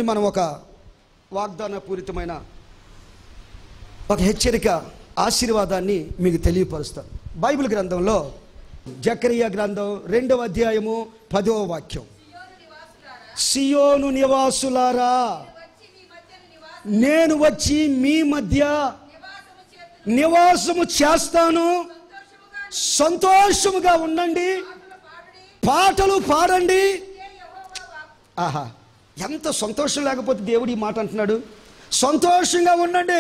మనం ఒక వాగ్దాన పూరితమైన ఒక హెచ్చరిక ఆశీర్వాదాన్ని మీకు తెలియపరుస్తాను బైబిల్ గ్రంథంలో జకరియా గ్రంథం రెండవ అధ్యాయము పదవ వాక్యం సియోను నివాసులారా సియోను నివాసులారా వచ్చి మీ మధ్యన నివాస నేను వచ్చి మీ మధ్య నివాసము చేతులు నివాసము చేస్తాను సంతోషముగా సంతోషముగా ఉండండి పాటలు పాడుడి పాటలు పాడండి ఇదే యెహోవా వాక్కు. ఆహా ఎంత సంతోషం లేకపోతే దేవుడు ఈ మాట అంటున్నాడు సంతోషంగా ఉండండి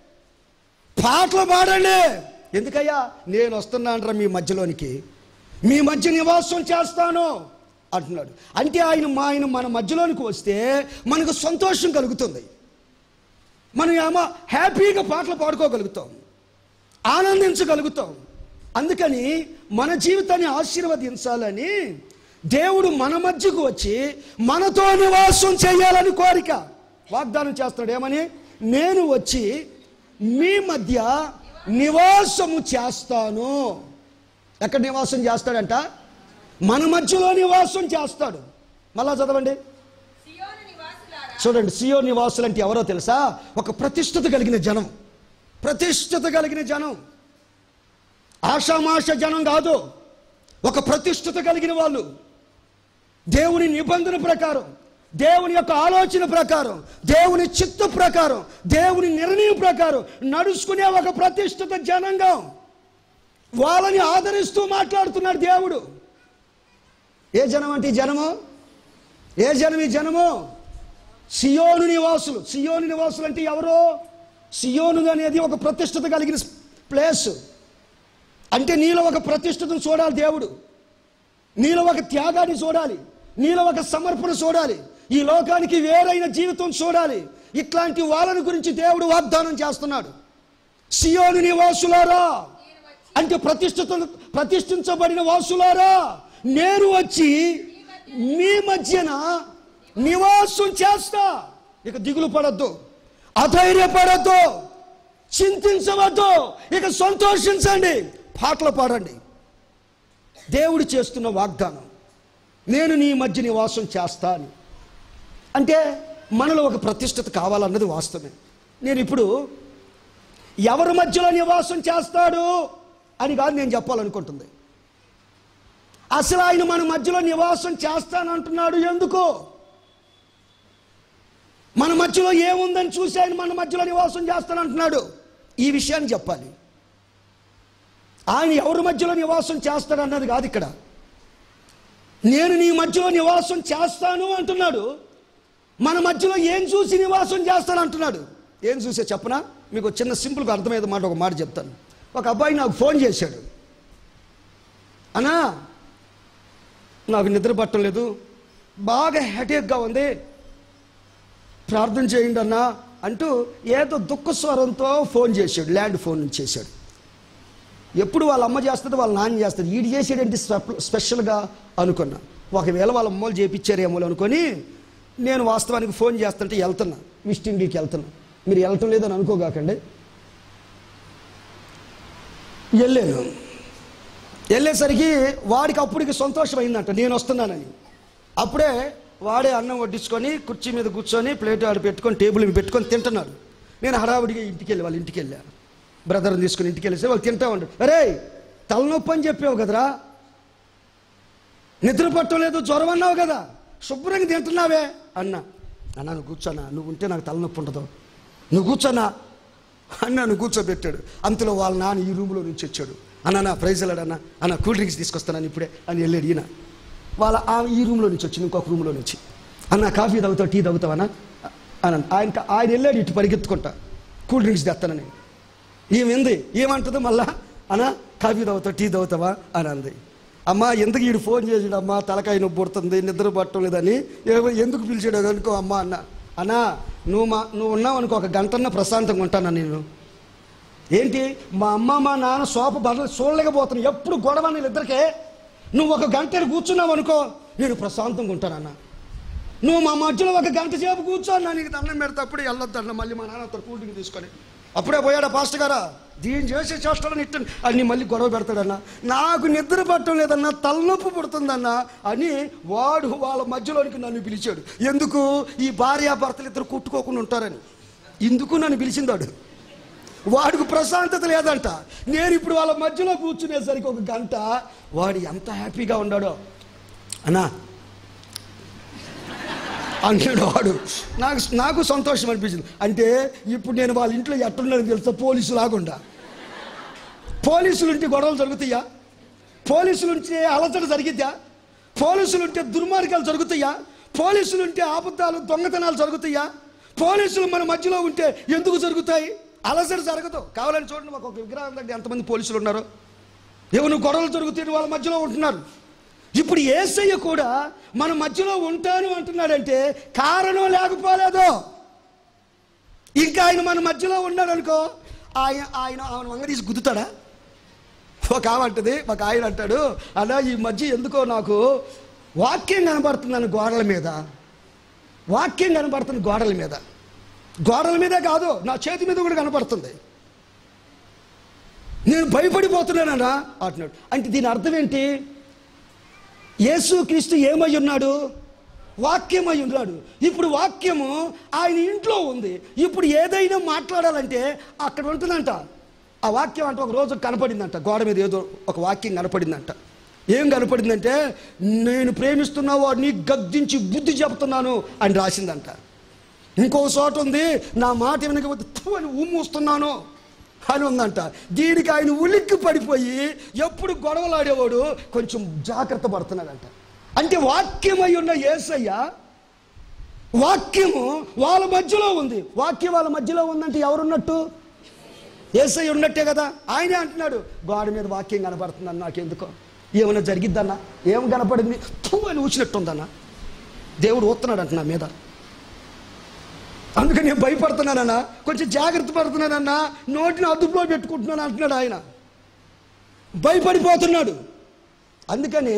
పాటలు పాడండి ఎందుకయ్యా నేను వస్తున్నానరా మీ మధ్యలోనికి మీ మధ్య నివాసం చేస్తాను అంటున్నాడు అంటే ఆయన మా ఆయన మన మధ్యలోనికి వస్తే మనకు సంతోషం కలుగుతుంది మనం ఏమో హ్యాపీగా పాటలు పాడుకోగలుగుతాం ఆనందించగలుగుతాం అందుకని మన జీవితాన్ని ఆశీర్వదించాలని దేవుడు మన మధ్యకు వచ్చి మనతో నివాసం చేయాలని కోరిక వాగ్దానం చేస్తాడు ఏమని నేను వచ్చి మీ మధ్య నివాసము చేస్తాను ఎక్కడ నివాసం చేస్తాడంట మన మధ్యలో నివాసం చేస్తాడు మళ్ళా చదవండి సియోను నివాసులారా చూడండి సియో నివాసులు అంటే ఎవరో తెలుసా ఒక ప్రతిష్ఠత కలిగిన జనం ప్రతిష్ఠత కలిగిన జనం ఆషామాష జనం కాదు ఒక ప్రతిష్ఠత కలిగిన వాళ్ళు దేవుని నిబంధన ప్రకారం దేవుని యొక్క ఆలోచన ప్రకారం దేవుని చిత్త ప్రకారం దేవుని నిర్ణయం ప్రకారం నడుచుకునే ఒక ప్రతిష్ఠిత జనంగం వాళ్ళని ఆదరిస్తూ మాట్లాడుతున్నాడు దేవుడు ఏ జనం అంటే ఈ జనము ఏ జనం ఈ జనము సియోను నివాసులు సియోను నివాసులు అంటే ఎవరు సియోను అనేది ఒక ప్రతిష్ఠత కలిగిన ప్లేస్ అంటే నీలో ఒక ప్రతిష్ఠతను చూడాలి దేవుడు నీలో ఒక త్యాగాన్ని చూడాలి నీలో ఒక సమర్పణ చూడాలి ఈ లోకానికి వేరైన జీవితం చూడాలి ఇట్లాంటి వాళ్ళని గురించి దేవుడు వాగ్దానం చేస్తున్నాడు సియోను నివాసులారా అంటే ప్రతిష్ఠిత ప్రతిష్ఠించబడిన వాసులారా నేను వచ్చి మీ మధ్యన నివాసం చేస్తా ఇక దిగులు పడద్దు అధైర్యపడద్దు చింతించవద్దు ఇక సంతోషించండి పాటలు పాడండి దేవుడు చేస్తున్న వాగ్దానం నేను నీ మధ్య నివాసం చేస్తా అని అంటే మనలో ఒక ప్రతిష్టత కావాలన్నది వాస్తవమే నేను ఇప్పుడు ఎవరి మధ్యలో నివాసం చేస్తాడు అని కాదు నేను చెప్పాలనుకుంటుంది అసలు ఆయన మన మధ్యలో నివాసం చేస్తానంటున్నాడు ఎందుకు మన మధ్యలో ఏముందని చూసి ఆయన మన మధ్యలో నివాసం చేస్తానంటున్నాడు ఈ విషయాన్ని చెప్పాలి ఆయన ఎవరి మధ్యలో నివాసం చేస్తాడన్నది కాదు ఇక్కడ నేను నీ మధ్యలో నివాసం చేస్తాను అంటున్నాడు మన మధ్యలో ఏం చూసి నివాసం చేస్తాను అంటున్నాడు ఏం చూసే చెప్పనా మీకు ఒక చిన్న సింపుల్గా అర్థమయ్యేది మాట ఒక మాట చెప్తాను ఒక అబ్బాయి నాకు ఫోన్ చేశాడు అన్నా నాకు నిద్ర పట్టం లేదు బాగా హెడేక్గా ఉంది ప్రార్థన చేయండి అన్నా అంటూ ఏదో దుఃఖ స్వరంతో ఫోన్ చేశాడు ల్యాండ్ ఫోన్ నుంచి చేశాడు ఎప్పుడు వాళ్ళ అమ్మ చేస్తుంది వాళ్ళ నాన్న చేస్తుంది ఈడు చేసేటంటే స్పెషల్గా అనుకున్నా ఒకవేళ వాళ్ళ అమ్మలు చేపించారేమో అనుకొని నేను వాస్తవానికి ఫోన్ చేస్తుంటే వెళ్తున్నా వెస్ట్ ఇండీకి వెళ్తున్నా మీరు వెళ్ళటం లేదని అనుకోగాకండి వెళ్ళాను వెళ్ళేసరికి వాడికి అప్పటికి సంతోషం అయిందంట నేను వస్తున్నానని అప్పుడే వాడే అన్నం వడ్డించుకొని కుర్చీ మీద కూర్చొని ప్లేట్ ఆడ పెట్టుకొని టేబుల్ మీద పెట్టుకొని తింటున్నాడు నేను హడావుడిగా ఇంటికి వెళ్ళి వాళ్ళ ఇంటికి వెళ్ళా బ్రదర్ని తీసుకుని ఇంటికి వెళ్ళేసి వాళ్ళు తింటా ఉంటాడు అరే తలనొప్పి అని చెప్పావు కదరా నిద్ర పట్టం లేదు జ్వరం అన్నావు కదా శుభ్రంగా తింటున్నావే అన్నా అన్నా నువ్వు కూర్చోనా నువ్వు ఉంటే నాకు తలనొప్పి ఉండదు నువ్వు కూర్చోనా అన్న నువ్వు కూర్చోబెట్టాడు అంతలో వాళ్ళ నాన్న ఈ రూమ్లో నుంచి వచ్చాడు అన్న నా ప్రైజ్ అన్న అన్న కూల్ డ్రింక్స్ తీసుకొస్తానని ఇప్పుడే అని వెళ్ళాడు ఈయన వాళ్ళ ఆ ఈ రూమ్లో నుంచి వచ్చింది ఇంకొక రూమ్లో నుంచి అన్న కాఫీ తాగుతావు టీ తాగుతావన్నా అని ఆయన ఆయన వెళ్ళాడు ఇటు పరిగెత్తుకుంటా కూల్ డ్రింక్స్ తెస్తానని ఏమింది ఏమంటుంది మళ్ళా అన్న కాఫీ తాగుతావు టీ తాగుతావా అని అంది అమ్మా ఎందుకు వీడు ఫోన్ చేసాడు అమ్మా తలకాయ నొప్పి పుడుతుంది నిద్ర పట్టడం లేదని ఏ- ఎందుకు పిలిచాడు అనుకో అమ్మా అన్న అన్నా నువ్వు మా నువ్వు ఉన్నావు అనుకో ఒక గంటన్న ప్రశాంతంగా ఉంటానా నేను ఏంటి మా అమ్మ మా నాన్న సోప బట్టలు చూడలేకపోతున్నాను ఎప్పుడు గొడవ వీళ్ళిద్దరికే నువ్వు ఒక గంట కూర్చున్నావు అనుకో నేను ప్రశాంతంగా ఉంటానన్న నువ్వు మా మధ్యలో ఒక గంట సేపు కూర్చో నా నీకు దండం పెడితే అప్పుడే వెళ్ళొద్దన్న మళ్ళీ మా నాన్న కూల్ డ్రింక్ తీసుకొని అప్పుడే పోయాడా పాస్టర్ గారా దీన్ని చేసి చేస్తాడని ఇట్ట అని మళ్ళీ గొడవ పెడతాడన్న నాకు నిద్ర పట్టడం లేదన్నా తలనొప్పి పుడుతుందన్న అని వాడు వాళ్ళ మధ్యలోనికి నన్ను పిలిచాడు ఎందుకు ఈ భార్యాభర్తలు ఇద్దరు కుట్టుకోకుండా ఉంటారని ఇందుకు నన్ను పిలిచిందాడు వాడికి ప్రశాంతత లేదంట నేను ఇప్పుడు వాళ్ళ మధ్యలో కూర్చునేసరికి ఒక గంట వాడు ఎంత హ్యాపీగా ఉన్నాడో అన్నా అన్నాడు వాడు నాకు నాకు సంతోషం అనిపించింది అంటే ఇప్పుడు నేను వాళ్ళ ఇంట్లో ఎట్టున్నాను తెలుసా పోలీసు లాగుండా పోలీసులు ఉంటే గొడవలు జరుగుతాయా పోలీసులు ఉంటే అలజడి జరిగిద్దా పోలీసులు ఉంటే దుర్మార్గాలు జరుగుతాయా పోలీసులు ఉంటే ఆబద్ధాలు దొంగతనాలు జరుగుతాయా పోలీసులు మన మధ్యలో ఉంటే ఎందుకు జరుగుతాయి అలజడి జరగదు కావాలని చూడండి మాకు ఒక విగ్రహం దగ్గర ఎంతమంది పోలీసులు ఉన్నారో ఏమైనా గొడవలు జరుగుతాయి వాళ్ళ మధ్యలో ఉంటున్నారు ఇప్పుడు ఏసయ్య కూడా మన మధ్యలో ఉంటాను అంటున్నాడంటే కారణం లేకపోలేదు ఇంకా ఆయన మన మధ్యలో ఉన్నాడు అనుకో ఆయన ఆయన ఆయన వంగ తీసి గుద్దుతాడా ఒక ఆమె అంటది ఒక ఆయన అంటాడు అలా ఈ మధ్య ఎందుకో నాకు వాక్యం కనబడుతుందని గోడల మీద వాక్యం కనబడుతుంది గోడల మీద గోడల మీదే కాదు నా చేతి మీద కూడా కనపడుతుంది నేను భయపడిపోతున్నానన్నా అంటున్నాడు అంటే దీని అర్థం ఏంటి యేసుక్రీస్తు ఏమై ఉన్నాడు వాక్యమై ఉన్నాడు ఇప్పుడు వాక్యము ఆయన ఇంట్లో ఉంది ఇప్పుడు ఏదైనా మాట్లాడాలంటే అక్కడ ఉంటుందంట ఆ వాక్యం అంటే ఒక రోజు కనపడిందంట గోడ మీద ఏదో ఒక వాక్యం కనపడిందంట ఏం కనపడిందంటే నేను ప్రేమిస్తున్న వాడిని గద్దించి బుద్ధి చెప్తున్నాను అని రాసిందంట ఇంకో చోట ఉంది నా మాట వినకపోతే "థు" అని ఊమూస్తున్నాను అని ఉందంట దీనికి ఆయన ఉలిక్కి పడిపోయి ఎప్పుడు గొడవలాడేవాడు కొంచెం జాగ్రత్త పడుతున్నాడంట అంటే వాక్యమై ఉన్న ఏసయ్య వాక్యము వాళ్ళ మధ్యలో ఉంది వాక్యం వాళ్ళ మధ్యలో ఉందంటే ఎవరున్నట్టు ఏసై ఉన్నట్టే కదా ఆయనే అంటున్నాడు గోడ మీద వాక్యం కనపడుతుందన్న నాకెందుకో ఏమైనా జరిగిద్దన్నా ఏం కనపడింది తూ అని ఊచినట్టుందన్నా దేవుడు ఊస్తున్నాడు అంట నా మీద అందుకని నేను భయపడుతున్నానన్నా కొంచెం జాగ్రత్త పడుతున్నానన్నా నోటిని అదుపులో పెట్టుకుంటున్నాను అంటున్నాడు ఆయన భయపడిపోతున్నాడు అందుకని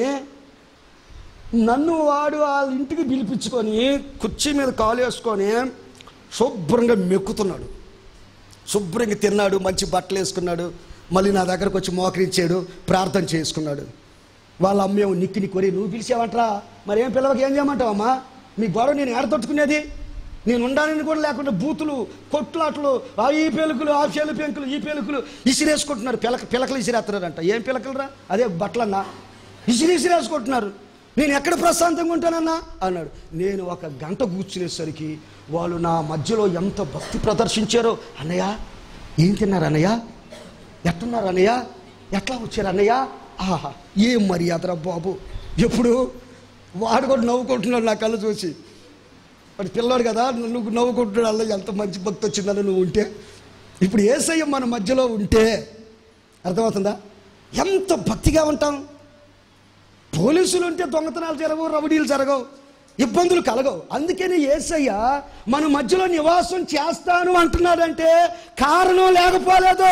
నన్ను వాడు వాళ్ళ ఇంటికి పిలిపించుకొని కుర్చీ మీద కాలు వేసుకొని శుభ్రంగా మెక్కుతున్నాడు శుభ్రంగా తిన్నాడు మంచి బట్టలు వేసుకున్నాడు మళ్ళీ నా దగ్గరకు వచ్చి మోకరించాడు ప్రార్థన చేసుకున్నాడు వాళ్ళ అమ్మేమో నిక్కిని కొరి నువ్వు పిలిచావంటరా మరి ఏం పిల్లలకి ఏం చేయమంటావమ్మా మీ గొడవ నేను ఏడ తట్టుకునేది నేను ఉండాలని కూడా లేకుండా బూతులు కొట్లాట్లు ఆ ఈ పేలుకులు ఆ చేలు పెంకులు ఈ పేలుకులు ఇసిరేసుకుంటున్నారు పిలక పిలకలు ఇసిరేస్తున్నారంట ఏం పిలకలురా అదే బట్టలన్నా ఇసిరి ఇసిరేసుకుంటున్నారు నేను ఎక్కడ ప్రశాంతంగా ఉంటానన్నా అన్నాడు నేను ఒక గంట కూర్చునేసరికి వాళ్ళు నా మధ్యలో ఎంత భక్తి ప్రదర్శించారో అన్నయ్య ఏం తిన్నారు అన్నయ్య ఎట్టున్నారు అన్నయ్య ఎట్లా వచ్చారు అన్నయ్య ఆహా ఏం మర్యాదరా బాబు ఎప్పుడు వాడు కూడా నవ్వుకుంటున్నాడు నా కళ్ళు చూసి వాడు పిల్లాడు కదా నువ్వు నవ్వుకుంటున్నాడు అల్ల ఎంత మంచి భక్తి వచ్చిందని నువ్వు ఉంటే ఇప్పుడు ఏసయ్య మన మధ్యలో ఉంటే అర్థమవుతుందా ఎంత భక్తిగా ఉంటాం పోలీసులు ఉంటే దొంగతనాలు జరగవు రౌడీలు జరగవు ఇబ్బందులు కలగవు అందుకని ఏసయ్య మన మధ్యలో నివాసం చేస్తాను అంటున్నాడంటే కారణం లేకపోలేదు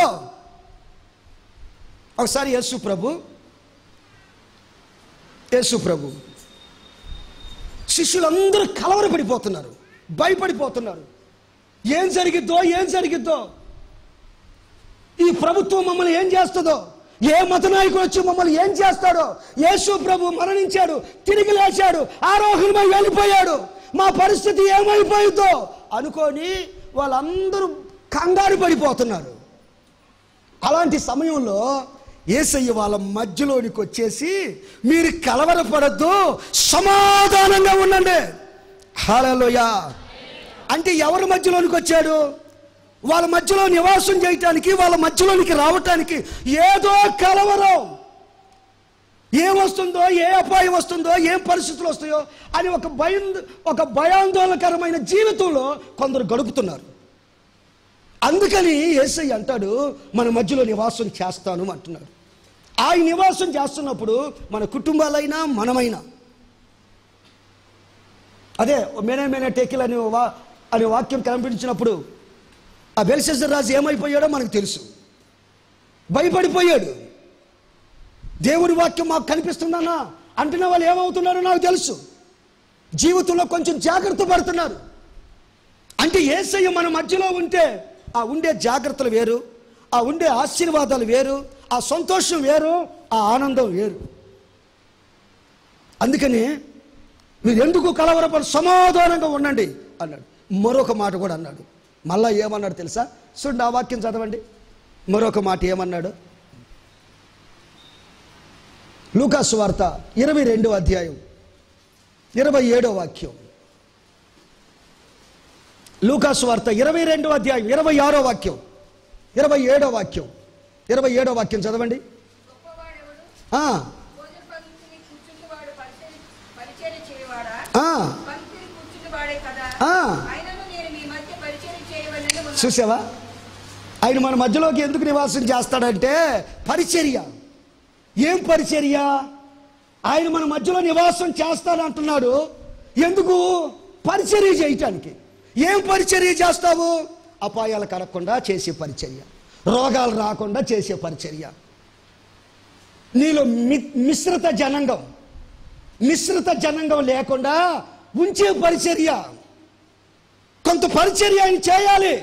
ఒకసారి యేసు ప్రభు యేసు ప్రభు శిష్యులందరూ కలవరపడిపోతున్నారు భయపడిపోతున్నారు ఏం జరిగిద్దో ఏం జరిగిద్దో ఈ ప్రభుత్వం మమ్మల్ని ఏం చేస్తుందో ఏ మత నాయకుడు వచ్చి మమ్మల్ని ఏం చేస్తాడో యేసు ప్రభు మరణించాడు తిరిగి లేచాడు ఆరోహణమై వెళ్ళిపోయాడు మా పరిస్థితి ఏమైపోయిందో అనుకొని వాళ్ళందరూ కంగారు పడిపోతున్నారు అలాంటి సమయంలో ఏసయ్య వాళ్ళ మధ్యలోనికి వచ్చేసి మీరు కలవరపడద్దు సమాధానంగా ఉండండి హాలలోయ అంటే ఎవరి మధ్యలోనికి వచ్చాడు వాళ్ళ మధ్యలో నివాసం చేయటానికి వాళ్ళ మధ్యలోనికి రావటానికి ఏదో కలవరం ఏం వస్తుందో ఏ అపాయం వస్తుందో ఏం పరిస్థితులు వస్తాయో అని ఒక భయం ఒక భయాందోళనకరమైన జీవితంలో కొందరు గడుపుతున్నారు అందుకని ఏసై అంటాడు మన మధ్యలో నివాసం చేస్తాను అంటున్నాడు ఆ నివాసం చేస్తున్నప్పుడు మన కుటుంబాలైనా మనమైనా అదే మేనే మేనే టేకిల్ అనే వా అనే వాక్యం కనిపించినప్పుడు ఆ బెల్సెసర్ రాజు ఏమైపోయాడో మనకు తెలుసు భయపడిపోయాడు దేవుడి వాక్యం మాకు కనిపిస్తున్నానా అంటున్న వాళ్ళు ఏమవుతున్నారో నాకు తెలుసు జీవితంలో కొంచెం జాగ్రత్త పడుతున్నారు అంటే ఏసయ్య మన మధ్యలో ఉంటే ఆ ఉండే జాగ్రత్తలు వేరు ఆ ఉండే ఆశీర్వాదాలు వేరు ఆ సంతోషం వేరు ఆ ఆనందం వేరు అందుకని మీరు ఎందుకు కలవరపడి సమాధానంగా ఉండండి అన్నాడు మరొక మాట కూడా అన్నాడు మళ్ళా ఏమన్నాడు తెలుసా చూడండి ఆ వాక్యం చదవండి మరొక మాట ఏమన్నాడు లూకాసు వార్త ఇరవై రెండో అధ్యాయం ఇరవై ఏడో వాక్యం లూకాసు వార్త ఇరవై రెండో అధ్యాయం ఇరవై ఆరో వాక్యం ఇరవై ఏడో వాక్యం ఇరవై ఏడో వాక్యం చదవండి గొప్పవాడెవడు ఆ, భోజన పంక్తిని కూర్చుంటువాడు పరిచర్య పరిచర్య చేయవాడా ఆ, పంక్తిని కూర్చుంటువాడే కదా ఆ. ఆయనను నేను మీ మధ్య పరిచర్య చేయవలని ఉన్నాను. చూసావా ఆయన మన మధ్యలోకి ఎందుకు నివాసం చేస్తాడంటే పరిచర్య ఏం పరిచర్య ఆయన మన మధ్యలో నివాసం చేస్తాడంటున్నాడు ఎందుకు పరిచర్య చేయటానికి ఏం పరిచర్య చేస్తావు అపాయాలు కలగకుండా చేసే పరిచర్య రోగాలు రాకుండా చేసే పరిచర్య నీలో మి మిశ్రిత జనంగం మిశ్రిత జనంగం లేకుండా ఉంచే పరిచర్య కొంత పరిచర్య ఆయన చేయాలి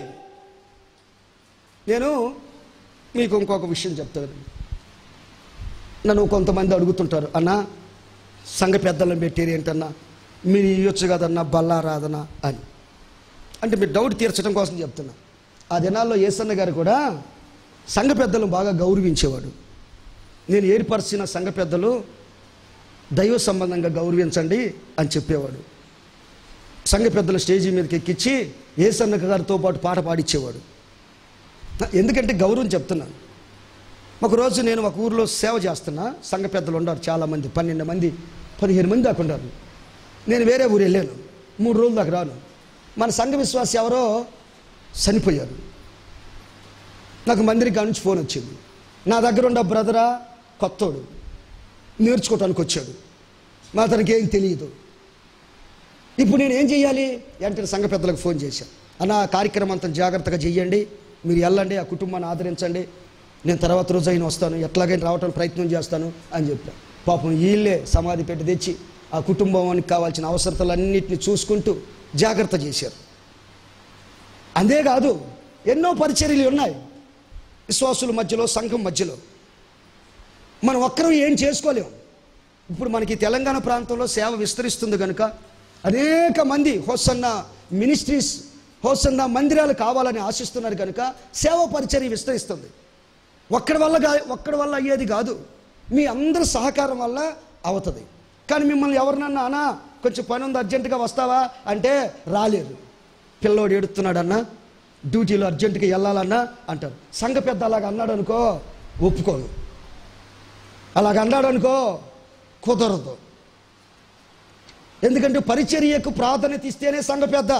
నేను మీకు ఇంకొక విషయం చెప్తాను నన్ను కొంతమంది అడుగుతుంటారు అన్నా సంఘ పెద్దలను పెట్టారు ఏంటన్నా మీరు ఇవ్వచ్చు కదన్నా బల్లా రాదన్నా అని అంటే మీరు డౌట్ తీర్చడం కోసం చెప్తున్నా ఆ దినాల్లో ఏసన్న గారు కూడా సంఘ పెద్దలను బాగా గౌరవించేవాడు నేను ఏర్పరిచిన సంఘ పెద్దలు దైవ సంబంధంగా గౌరవించండి అని చెప్పేవాడు సంఘ పెద్దల స్టేజీ మీదకి ఎక్కించి ఏసన్న గారితో పాటు పాట పాడిచ్చేవాడు ఎందుకంటే గౌరవం చెప్తున్నాను ఒక రోజు నేను ఒక ఊరిలో సేవ చేస్తున్నా సంఘ పెద్దలు ఉన్నారు చాలామంది పన్నెండు మంది పదిహేను మంది దాకా ఉన్నారు నేను వేరే ఊరు వెళ్ళాను మూడు రోజుల దాకా రాను మన సంఘ విశ్వాసి ఎవరో చనిపోయారు నాకు మందిరికి నుంచి ఫోన్ వచ్చింది నా దగ్గర ఉన్న బ్రదరా కొత్తోడు నేర్చుకోవటానికి వచ్చాడు మా అతనికి ఏం తెలియదు ఇప్పుడు నేను ఏం చేయాలి వెంటనే సంఘ పెద్దలకు ఫోన్ చేశాను అన్న ఆ కార్యక్రమం అంతా జాగ్రత్తగా చెయ్యండి మీరు వెళ్ళండి ఆ కుటుంబాన్ని ఆదరించండి నేను తర్వాత రోజు అయిన వస్తాను ఎట్లాగైనా రావడానికి ప్రయత్నం చేస్తాను అని చెప్పాను పాపం వీళ్ళే సమాధి పెట్టి తెచ్చి ఆ కుటుంబానికి కావాల్సిన అవసరతలన్నింటినీ చూసుకుంటూ జాగ్రత్త చేశారు అంతేకాదు ఎన్నో పరిచర్యలు ఉన్నాయి విశ్వాసుల మధ్యలో సంఘం మధ్యలో మనం ఒక్కరం ఏం చేసుకోలేము ఇప్పుడు మనకి తెలంగాణ ప్రాంతంలో సేవ విస్తరిస్తుంది కనుక అనేక మంది హోసన్న మినిస్ట్రీస్ హోసన్న మందిరాలు కావాలని ఆశిస్తున్నారు కనుక సేవ పరిచర్య విస్తరిస్తుంది ఒక్కడి వల్ల కా- ఒక్కడి వల్ల అయ్యేది కాదు మీ అందరి సహకారం వల్ల అవుతుంది కానీ మిమ్మల్ని ఎవరినన్నా అన్నా కొంచెం పని ఉంది అర్జెంటుగా వస్తావా అంటే రాలేరు పిల్లోడు ఏడుస్తున్నాడన్నా డ్యూటీలో అర్జెంటుగా వెళ్ళాలన్నా అంటారు సంఘ పెద్ద అలాగ అన్నాడు అనుకో ఒప్పుకోను అలాగ అన్నాడు అనుకో కుదరదు ఎందుకంటే పరిచర్యకు ప్రాధాన్యత ఇస్తేనే సంఘ పెద్ద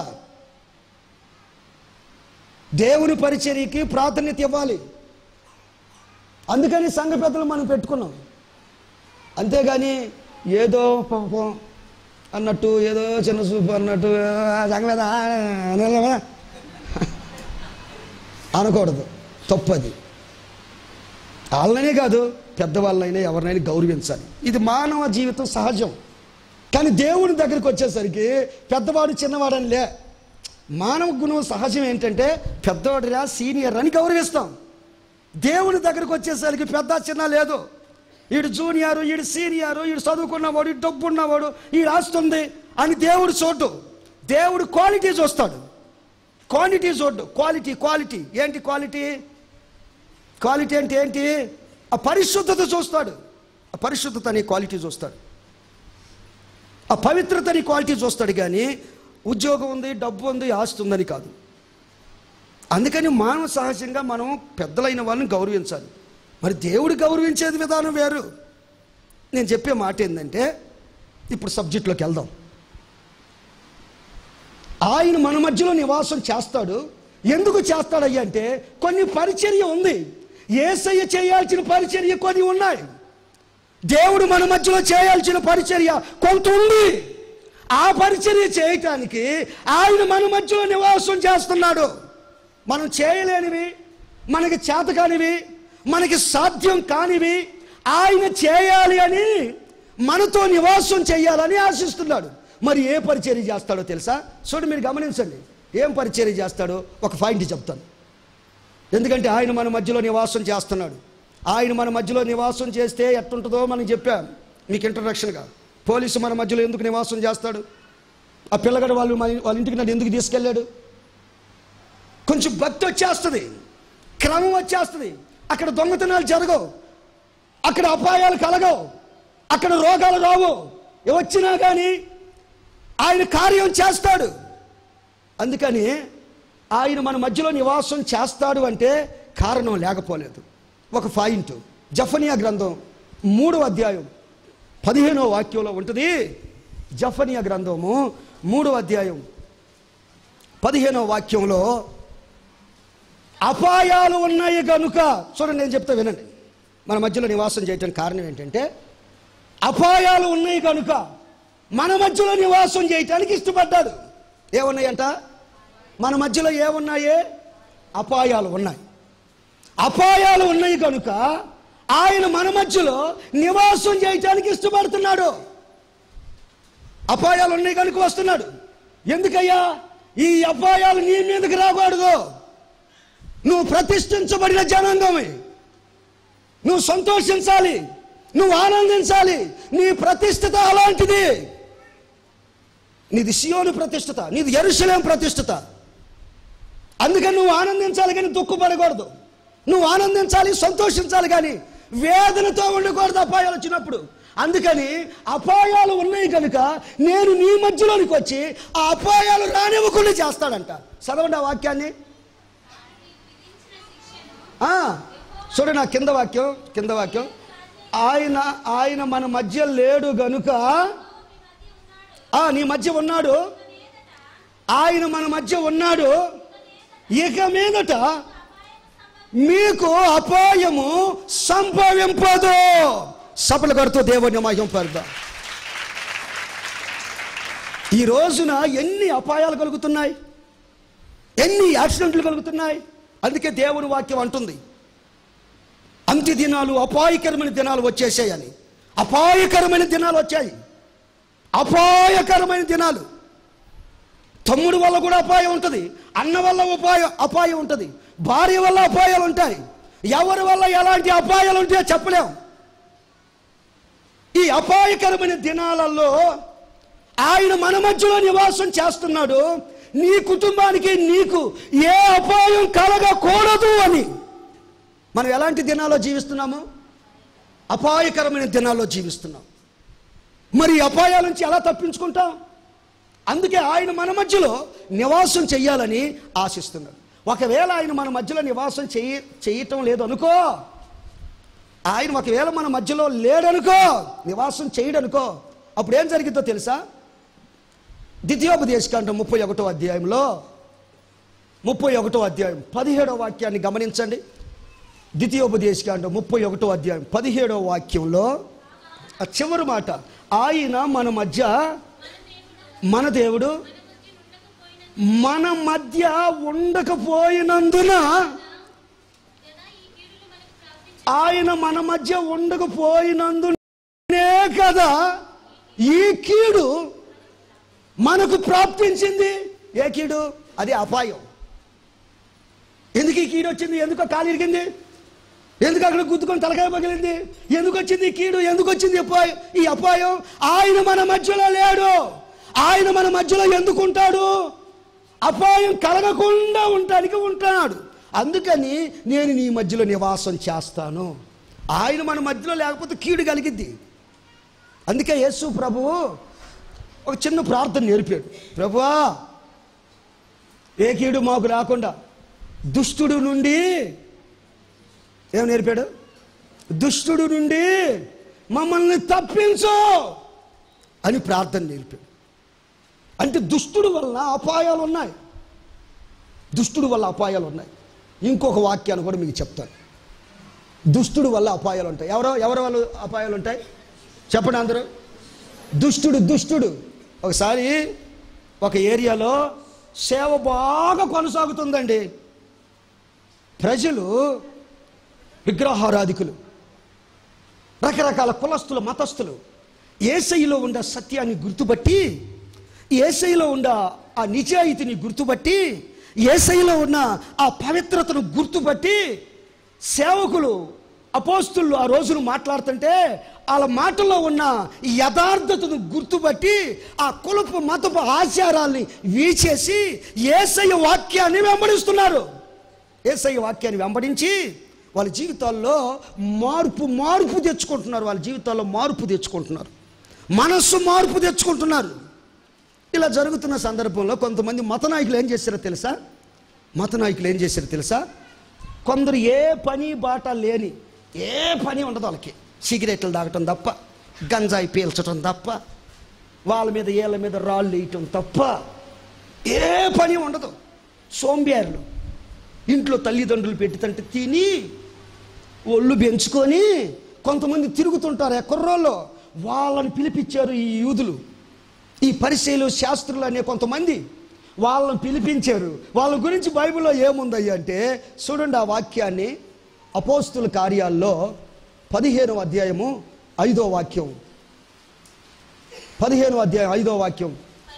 దేవుని పరిచర్యకి ప్రాధాన్యత ఇవ్వాలి అందుకని సంఘ పెద్దలు మనం పెట్టుకున్నాం అంతేగాని ఏదో పాపం అన్నట్టు ఏదో చిన్న చూపు అన్నట్టు "ఆ, సంఘ పెద్ద, ఆ, అనలేమా?" అనకూడదు తప్పది వాళ్ళనే కాదు పెద్దవాళ్ళైనా ఎవరినైనా గౌరవించాలి ఇది మానవ జీవితం సహజం కానీ దేవుని దగ్గరికి వచ్చేసరికి పెద్దవాడు చిన్నవాడని లే మానవ గుణం సహజం ఏంటంటే పెద్దవాడిరా సీనియర్ అని గౌరవిస్తాం దేవుని దగ్గరికి వచ్చేసరికి పెద్ద చిన్న లేదు ఈడు జూనియర్ ఈడు సీనియర్ ఈడు చదువుకున్నవాడు ఈడు డబ్బు ఉన్నవాడు ఈడు ఆస్తుంది అని దేవుడు చూడు దేవుడు క్వాలిటీ చూస్తాడు క్వాంటిటీ చూడ్డు క్వాలిటీ క్వాలిటీ ఏంటి క్వాలిటీ క్వాలిటీ అంటే ఏంటి ఆ పరిశుద్ధత చూస్తాడు ఆ పరిశుద్ధత అనే క్వాలిటీ చూస్తాడు ఆ పవిత్రత అనే క్వాలిటీ చూస్తాడు కానీ ఉద్యోగం ఉంది డబ్బు ఉంది ఆస్తి ఉందని కాదు అందుకని మానవ సహజంగా మనం పెద్దలైన వాళ్ళని గౌరవించాలి మరి దేవుడు గౌరవించేది విధానం వేరు నేను చెప్పే మాట ఏంటంటే ఇప్పుడు సబ్జెక్ట్లోకి వెళ్దాం ఆయన మన మధ్యలో నివాసం చేస్తాడు ఎందుకు చేస్తాడయ్యా అంటే కొన్ని పరిచర్య ఉంది ఏసయ్య చేయాల్సిన పరిచర్య కొన్ని ఉన్నాయి దేవుడు మన మధ్యలో చేయాల్సిన పరిచర్య కొంత ఉంది ఆ పరిచర్య చేయటానికి ఆయన మన మధ్యలో నివాసం చేస్తున్నాడు మనం చేయలేనివి మనకి చేత కానివి మనకి సాధ్యం కానివి ఆయన చేయాలి అని మనతో నివాసం చేయాలని ఆశిస్తున్నాడు మరి ఏ పరిచర్య చేస్తాడో తెలుసా చూడండి మీరు గమనించండి ఏం పరిచర్య చేస్తాడో ఒక పాయింట్ చెప్తాను ఎందుకంటే ఆయన మన మధ్యలో నివాసం చేస్తున్నాడు ఆయన మన మధ్యలో నివాసం చేస్తే ఎట్టుంటుందో మనం చెప్పాం మీకు ఇంట్రడక్షన్గా పోలీసు మన మధ్యలో ఎందుకు నివాసం చేస్తాడు ఆ పిల్లగాడు వాళ్ళు మన- వాళ్ళ ఇంటికి నన్ను ఎందుకు తీసుకెళ్ళాడు కొంచెం భక్తి వచ్చేస్తుంది క్రమం వచ్చేస్తుంది అక్కడ దొంగతనాలు జరగవు అక్కడ అపాయాలు కలగవు అక్కడ రోగాలు రావు వచ్చినా కానీ ఆయన కార్యం చేస్తాడు అందుకని ఆయన మన మధ్యలో నివాసం చేస్తాడు అంటే కారణం లేకపోలేదు ఒక పాయింట్ జఫనియా గ్రంథం మూడవ అధ్యాయం పదిహేనో వాక్యంలో ఉంటుంది జఫనియా గ్రంథము మూడవ అధ్యాయం పదిహేనో వాక్యంలో అపాయాలు ఉన్నాయి కనుక చూడండి నేను చెప్తా వినండి మన మధ్యలో నివాసం చేయటానికి కారణం ఏంటంటే అపాయాలు ఉన్నాయి కనుక మన మధ్యలో నివాసం చేయటానికి ఇష్టపడ్డాడు ఏమున్నాయంట మన మధ్యలో ఏమున్నాయే అపాయాలు ఉన్నాయి అపాయాలు ఉన్నాయి కనుక ఆయన మన మధ్యలో నివాసం చేయటానికి ఇష్టపడుతున్నాడు అపాయాలు ఉన్నాయి కనుక వస్తున్నాడు ఎందుకయ్యా ఈ అపాయాలు నీ మీదకి రాకూడదు నువ్వు ప్రతిష్ఠించబడిన జనాంగమే నువ్వు సంతోషించాలి నువ్వు ఆనందించాలి నీ ప్రతిష్ఠత అలాంటిది నీది సియోను ప్రతిష్ఠత నీది ఎరుసలేం ప్రతిష్ఠత అందుకని నువ్వు ఆనందించాలి కానీ దుఃఖపడకూడదు నువ్వు ఆనందించాలి సంతోషించాలి కానీ వేదనతో ఉండకూడదు అపాయాలు వచ్చినప్పుడు అందుకని అపాయాలు ఉన్నాయి కనుక నేను నీ మధ్యలోనికి వచ్చి ఆ అపాయాలు రానివ్వకుండా చేస్తాడంట చదవండి ఆ వాక్యాన్ని ఆ, చూడండి నా కింద వాక్యం కింద వాక్యం ఆయన ఆయన మన మధ్య లేడు గనుక ఆ నీ మధ్య ఉన్నాడు ఆయన మన మధ్య ఉన్నాడు ఇక మీదట మీకు అపాయము సంభవింపదు సపలు కడుతూ దేవుని మహిం పడదాం ఈ రోజున ఎన్ని అపాయాలు కలుగుతున్నాయి ఎన్ని యాక్సిడెంట్లు కలుగుతున్నాయి అందుకే దేవుని వాక్యం అంటుంది అంత్య దినాలు అపాయకరమైన దినాలు వచ్చేసాయని అపాయకరమైన దినాలు వచ్చాయి అపాయకరమైన దినాలు తమ్ముడు వల్ల కూడా అపాయం ఉంటుంది అన్న వల్ల ఉపాయం అపాయం ఉంటుంది భార్య వల్ల అపాయాలు ఉంటాయి ఎవరి వల్ల ఎలాంటి అపాయాలు ఉంటాయో చెప్పలేం ఈ అపాయకరమైన దినాలలో ఆయన మన మధ్యలో నివాసం చేస్తున్నాడు నీ కుటుంబానికి నీకు ఏ అపాయం కలగకూడదు అని మనం ఎలాంటి దినాల్లో జీవిస్తున్నాము అపాయకరమైన దినాల్లో జీవిస్తున్నాం మరి ఈ అపాయాల నుంచి ఎలా తప్పించుకుంటాం అందుకే ఆయన మన మధ్యలో నివాసం చెయ్యాలని ఆశిస్తున్నాడు ఒకవేళ ఆయన మన మధ్యలో నివాసం చెయ్యి చేయటం లేదు అనుకో ఆయన ఒకవేళ మన మధ్యలో లేడనుకో నివాసం చేయడనుకో అప్పుడు ఏం జరిగిందో తెలుసా ద్వితీయోపదేశకాండం ముప్పై ఒకటో అధ్యాయంలో ముప్పై ఒకటో అధ్యాయం పదిహేడో వాక్యాన్ని గమనించండి ద్వితీయోపదేశకాండం ముప్పై ఒకటో అధ్యాయం పదిహేడో వాక్యంలో ఆ చివరి మాట ఆయన మన మధ్య మన దేవుడు మన మధ్య ఉండకపోయినందున ఆయన మన మధ్య ఉండకపోయినందునే కదా ఈ కీడు మనకు ప్రాప్తించింది ఏ కీడు అది అపాయం ఎందుకు ఈ కీడు వచ్చింది ఎందుకు కాలు ఇరిగింది ఎందుకు అక్కడ గుద్దుకొని తలకాయ పగిలింది ఎందుకు వచ్చింది ఈ కీడు ఎందుకు వచ్చింది ఈ అపాయం ఈ అపాయం ఆయన మన మధ్యలో లేడు ఆయన మన మధ్యలో ఎందుకు ఉంటాడు అపాయం కలగకుండా ఉండటానికి ఉంటున్నాడు అందుకని నేను నీ మధ్యలో నివాసం చేస్తాను ఆయన మన మధ్యలో లేకపోతే కీడు కలిగిద్ది అందుకే యేసు ప్రభువు ఒక చిన్న ప్రార్థన నేర్పాడు ప్రభువా ఏ కీడు మాకు రాకుండా దుష్టుడు నుండి ఏం నేర్పాడు దుష్టుడు నుండి మమ్మల్ని తప్పించు అని ప్రార్థన నేర్పాడు అంటే దుష్టుడు వలన అపాయాలు ఉన్నాయి దుష్టుడు వల్ల అపాయాలు ఉన్నాయి ఇంకొక వాక్యాన్ని కూడా మీకు చెప్తాను దుష్టుడు వల్ల అపాయాలు ఉంటాయి ఎవరో ఎవరి వల్ల అపాయాలు ఉంటాయి చెప్పండి అందరూ దుష్టుడు దుష్టుడు ఒకసారి ఒక ఏరియాలో సేవ బాగా కొనసాగుతుందండి ప్రజలు విగ్రహారాధికులు రకరకాల కులస్తులు మతస్థులు ఏసైలో ఉండే సత్యాన్ని గుర్తుపట్టి ఏసైలో ఉన్న ఆ నిజాయితీని గుర్తుపట్టి ఏసైలో ఉన్న ఆ పవిత్రతను గుర్తుపట్టి సేవకులు అపోస్తులు ఆ రోజును మాట్లాడుతుంటే వాళ్ళ మాటల్లో ఉన్న ఈ యథార్థతను గుర్తుపట్టి ఆ కులపు మతపు ఆచారాల్ని వీచేసి ఏసయ్య వాక్యాన్ని వెంబడిస్తున్నారు ఏసయ్య వాక్యాన్ని వెంబడించి వాళ్ళ జీవితాల్లో మార్పు మార్పు తెచ్చుకుంటున్నారు వాళ్ళ జీవితాల్లో మార్పు తెచ్చుకుంటున్నారు మనస్సు మార్పు తెచ్చుకుంటున్నారు ఇలా జరుగుతున్న సందర్భంలో కొంతమంది మత నాయకులు ఏం చేశారో తెలుసా మత నాయకులు ఏం చేశారో తెలుసా కొందరు ఏ పని బాట లేని ఏ పని ఉండదు వాళ్ళకి సిగరెట్లు తాగటం తప్ప గంజాయి పీల్చడం తప్ప వాళ్ళ మీద ఏళ్ళ మీద రాళ్ళు వేయటం తప్ప ఏ పని ఉండదు సోంబేరులు ఇంట్లో తల్లిదండ్రులు పెట్టుతంటే తిని ఒళ్ళు పెంచుకొని కొంతమంది తిరుగుతుంటారు ఆ కుర్రోళ్ళు వాళ్ళని పిలిపించారు ఈ యూదులు ఈ పరిశీలు శాస్త్రులు అనే కొంతమంది వాళ్ళని పిలిపించారు వాళ్ళ గురించి బైబిల్లో ఏముందయ్య అంటే చూడండి ఆ వాక్యాన్ని అపోస్తుల కార్యాల్లో పదిహేను అధ్యాయము ఐదో వాక్యం పదిహేను అధ్యాయం ఐదో వాక్యం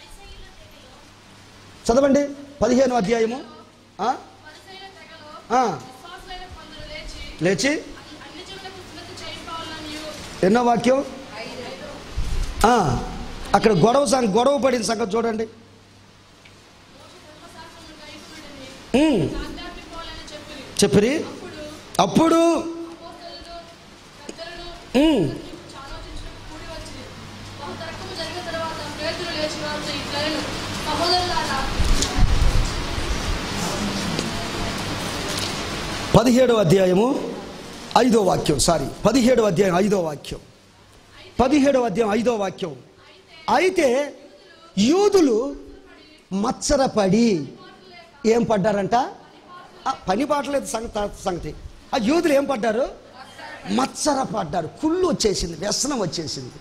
చదవండి పదిహేను అధ్యాయము ఆ? పరిసయ్యుల తెగలో ఆ, విశ్వాసులైన కొందరు లేచి లేచి అన్ని- అన్ని జనులకు సున్నతి చేయించుకోవాలనియు ఎన్నో వాక్యం ఆ, అక్కడ గొడవ సంగ గొడవ పడిన సంగతి చూడండి ధర్మశాస్త్రమును గ్రహించుకుని ఉమ్, ఆజ్ఞాపించుకోవాలని చెప్పిరి చెప్పిరి అప్పుడు అప్పుడు అపోస్తలులు పెద్దలను ఉమ్, ఆలోచించడం కూడి వచ్చింది బహు తరకము జరిగిన తర్వాత పేతులు లేచి వారితో ఇట్లను సహోదరులారా పదిహేడవ అధ్యాయము ఐదో వాక్యం సారీ పదిహేడవ అధ్యాయం ఐదో వాక్యం పదిహేడవ అధ్యాయం ఐదో వాక్యం అయితే యూదులు మత్సరపడి ఏం పడ్డారంట ఆ, పని పాటలేదు సంగతి సంగతి ఆ యూదులు ఏం పడ్డారు మత్సర పడ్డారు కుళ్ళు వచ్చేసింది వ్యసనం వచ్చేసింది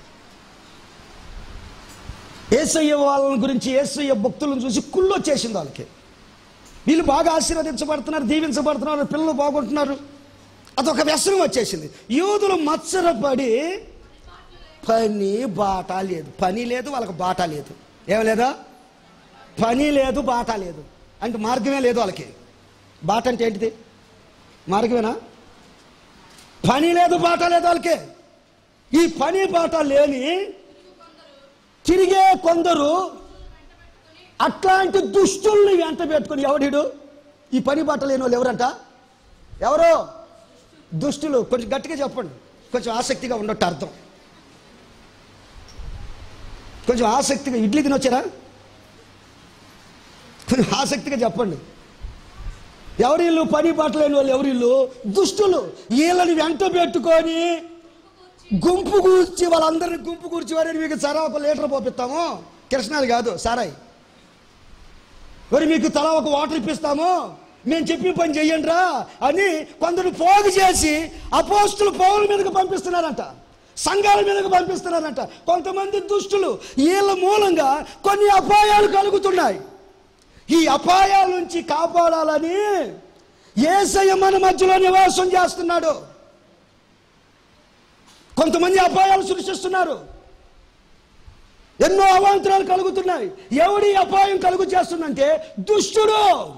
ఏసయ్య వాళ్ళని గురించి ఏసయ్య భక్తులను చూసి కుళ్ళు వచ్చేసింది వాళ్ళకి వీళ్ళు బాగా ఆశీర్వదించబడుతున్నారు దీవించబడుతున్నారు పిల్లలు బాగుంటున్నారు అదొక వ్యసనం వచ్చేసింది యూదులు మత్సరపడి పని బాట లేదు పని లేదు వాళ్ళకి బాట లేదు ఏం లేదా పని లేదు బాట లేదు అంటే మార్గమే లేదు వాళ్ళకి బాట అంటే ఏంటిది మార్గమేనా పని లేదు బాట లేదు వాళ్ళకి ఈ పని బాట లేని తిరిగే కొందరు అట్లాంటి దుష్టుల్ని వెంట పెట్టుకుని ఎవడిడు ఈ పని బట్ట లేని వాళ్ళు ఎవరంట ఎవరు దుష్టులు కొంచెం గట్టిగా చెప్పండి కొంచెం ఆసక్తిగా ఉండట్టు అర్థం కొంచెం ఆసక్తిగా ఇడ్లీ తినొచ్చారా కొంచెం ఆసక్తిగా చెప్పండి ఎవరి ఇల్లు పని పట్టలేని వాళ్ళు ఎవరి ఇల్లు దుష్టులు వీళ్ళని వెంట పెట్టుకొని గుంపు కూర్చి వాళ్ళందరినీ గుంపు కూర్చి వారిని మీకు సరా ఒక లీటర్ పోపిస్తాము కృష్ణాలు కాదు సారాయి మరి మీకు తల ఒక వాటర్ ఇప్పిస్తాము మేము చెప్పిన పని చెయ్యండి రా అని కొందరు పోగు చేసి అపోస్తులు పౌరుల మీదకి పంపిస్తున్నారంట సంఘాల మీదకి పంపిస్తున్నారంట కొంతమంది దుష్టులు వీళ్ళ మూలంగా కొన్ని అపాయాలు కలుగుతున్నాయి ఈ అపాయాల నుంచి కాపాడాలని ఏసయ్య మన మధ్యలో నివాసం చేస్తున్నాడు కొంతమంది అపాయాలు సృష్టిస్తున్నారు ఎన్నో అవాంతరాలు కలుగుతున్నాయి ఎవడి అపాయం కలుగు చేస్తుందంటే దుష్టుడు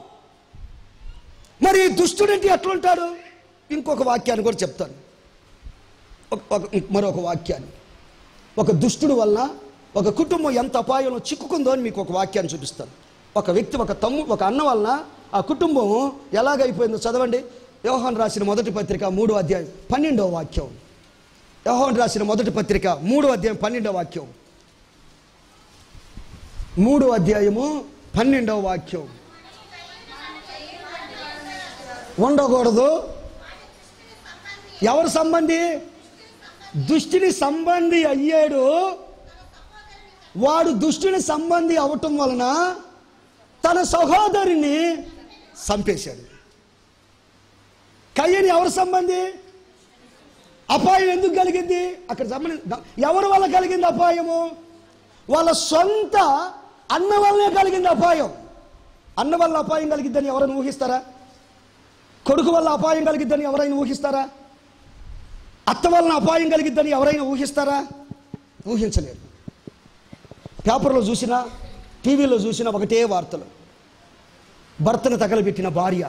మరి ఈ దుష్టుడంటే ఎట్లుంటాడు ఇంకొక వాక్యాన్ని కూడా చెప్తాను ఒక- ఒక మరొక వాక్యాన్ని ఒక దుష్టుడు వలన ఒక కుటుంబం ఎంత అపాయంలో చిక్కుకుందో అని మీకు ఒక వాక్యాన్ని చూపిస్తాను ఒక వ్యక్తి ఒక తమ్ము ఒక అన్న వలన ఆ కుటుంబం ఎలాగైపోయిందో చదవండి యోహాన్ రాసిన మొదటి పత్రిక మూడో అధ్యాయం పన్నెండవ వాక్యం యోహాన్ రాసిన మొదటి పత్రిక మూడో అధ్యాయం పన్నెండవ వాక్యం మూడో అధ్యాయము పన్నెండవ వాక్యం ఉండకూడదు ఎవరు సంబంధి దుష్టిని సంబంధి అయ్యాడు వాడు దుష్టుని సంబంధి అవటం వలన తన సహోదరుని చంపేశాడు కయ్యని ఎవరు సంబంధి అపాయం ఎందుకు కలిగింది అక్కడ సంబంధి ఎవరి వల్ల కలిగింది అపాయము వాళ్ళ సొంత అన్న వల్లనే కలిగింది అపాయం అన్న వల్ల అపాయం కలిగిద్దని ఎవరైనా ఊహిస్తారా కొడుకు వల్ల అపాయం కలిగిద్దని ఎవరైనా ఊహిస్తారా అత్త వలన అపాయం కలిగిద్దని ఎవరైనా ఊహిస్తారా ఊహించలేరు పేపర్లో చూసినా టీవీలో చూసిన ఒకటే వార్తలు భర్తను తగలబెట్టిన భార్య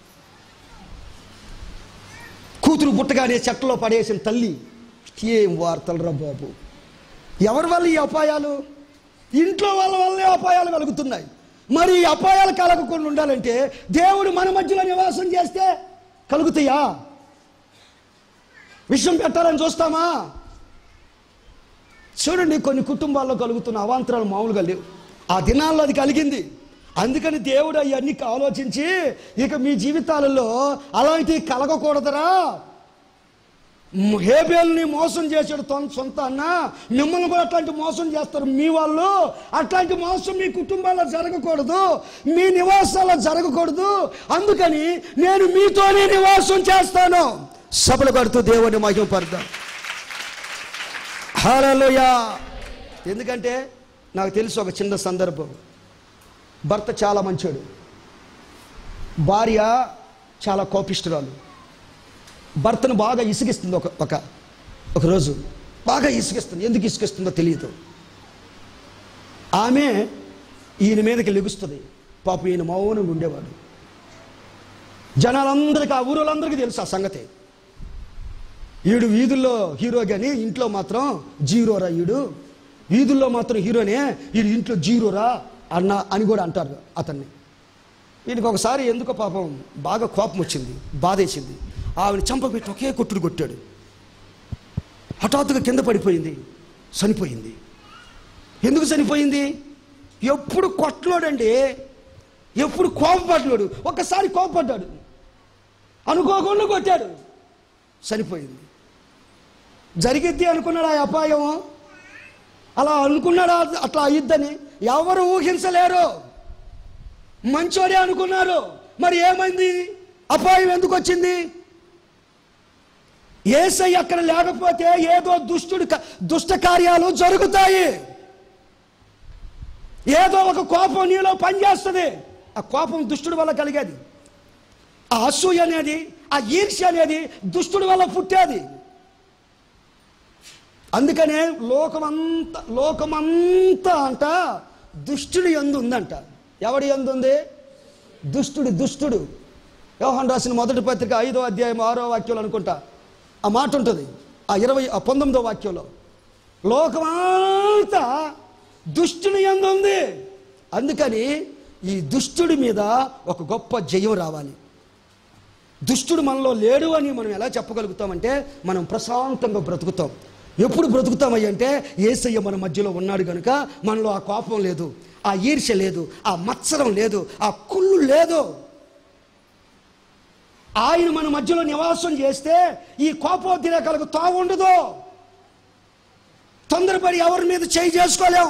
కూతురు పుట్టగానే చెట్టలో పడేసిన తల్లి ఏం వార్తలు రా బాబు ఎవరి వల్ల ఈ అపాయాలు ఇంట్లో వాళ్ళ వల్లే అపాయాలు కలుగుతున్నాయి మరి ఈ అపాయాలు కలగకుండా ఉండాలంటే దేవుడు మన మధ్యలో నివాసం చేస్తే కలుగుతాయా విషయం పెట్టాలని చూస్తామా చూడండి కొన్ని కుటుంబాల్లో కలుగుతున్న అవాంతరాలు మామూలుగా లేవు ఆ దినాల్లో అది కలిగింది అందుకని దేవుడు అవన్నీ ఆలోచించి ఇక మీ జీవితాలలో అలాంటివి కలగకూడదురా మ్, హేబేల్ని మోసం చేశాడు తన సొంత అన్న మిమ్మల్ని కూడా అట్లాంటి మోసం చేస్తారు మీ వాళ్ళు అట్లాంటి మోసం మీ కుటుంబాల్లో జరగకూడదు మీ నివాసాల్లో జరగకూడదు అందుకని నేను మీతోనే నివాసం చేస్తాను సభలు కడుతూ దేవుని మహిమపడతాను హల్లెలూయా ఎందుకంటే నాకు తెలుసు ఒక చిన్న సందర్భం భర్త చాలా మంచోడు భార్య చాలా కోపిష్ఠురాలు భర్తను బాగా ఇసుగిస్తుంది ఒక ఒక ఒకరోజు బాగా ఇసుగిస్తుంది ఎందుకు ఇసుగిస్తుందో తెలియదు ఆమె ఈయన మీదకి లెగుస్తుంది పాపం ఈయన మౌనంగా ఉండేవాడు జనాలందరికీ ఆ ఊరోళ్ళందరికీ తెలుసు ఆ సంగతి ఈడు వీధుల్లో హీరో కానీ ఇంట్లో మాత్రం జీరోరా ఈడు వీధుల్లో మాత్రం హీరోనే ఈడు ఇంట్లో జీరోరా అన్న అని కూడా అంటారు అతన్ని వీడికి ఒకసారి ఎందుకో పాపం బాగా కోపం వచ్చింది బాధేసింది ఆవిడ చంపబెట్టి ఒకే కొట్టుడు కొట్టాడు హఠాత్తుగా కింద పడిపోయింది చనిపోయింది ఎందుకు చనిపోయింది ఎప్పుడు కొట్టలోడండి ఎప్పుడు కోపపడ్డాడు ఒక్కసారి కోపపడ్డాడు అనుకోకుండా కొట్టాడు చనిపోయింది జరిగిద్ది అనుకున్నాడు ఆ అపాయం అలా అనుకున్నాడా అట్లా అయ్యిద్దని ఎవరు ఊహించలేరు మంచోడే అనుకున్నారు మరి ఏమైంది అపాయం ఎందుకు వచ్చింది ఏసై అక్కడ లేకపోతే ఏదో దుష్టుడు క- దుష్ట కార్యాలు జరుగుతాయి ఏదో ఒక కోపం నీలో పనిచేస్తుంది ఆ కోపం దుష్టుడి వల్ల కలిగేది ఆ అసూయ అనేది ఆ ఈర్ష్య అనేది దుష్టుడి వల్ల పుట్టేది అందుకనే లోకమంతా లోకమంతా అంట దుష్టుడి ఎందు ఉందంట ఎవడి ఎందు ఉంది దుష్టుడు దుష్టుడు యోహాన్ రాసిన మొదటి పత్రిక ఐదో అధ్యాయం ఆరో వాక్యంలో అనుకుంటా ఆ మాట ఉంటుంది ఆ ఇరవై ఆ పంతొమ్మిదో వాక్యంలో లోకమంతా దుష్టుని ఎందు ఉంది అందుకని ఈ దుష్టుడి మీద ఒక గొప్ప జయం రావాలి దుష్టుడు మనలో లేడు అని మనం ఎలా చెప్పగలుగుతామంటే మనం ప్రశాంతంగా బ్రతుకుతాం ఎప్పుడు బ్రతుకుతామయ్య అంటే ఏసయ్య మన మధ్యలో ఉన్నాడు కనుక మనలో ఆ కోపం లేదు ఆ ఈర్ష్య లేదు ఆ మత్సరం లేదు ఆ కుళ్ళు లేదు ఆయన మన మధ్యలో నివాసం చేస్తే ఈ కోపోద్రేకాలకు తావు ఉండదు తొందరపడి ఎవరి మీద చేయి చేసుకోలేం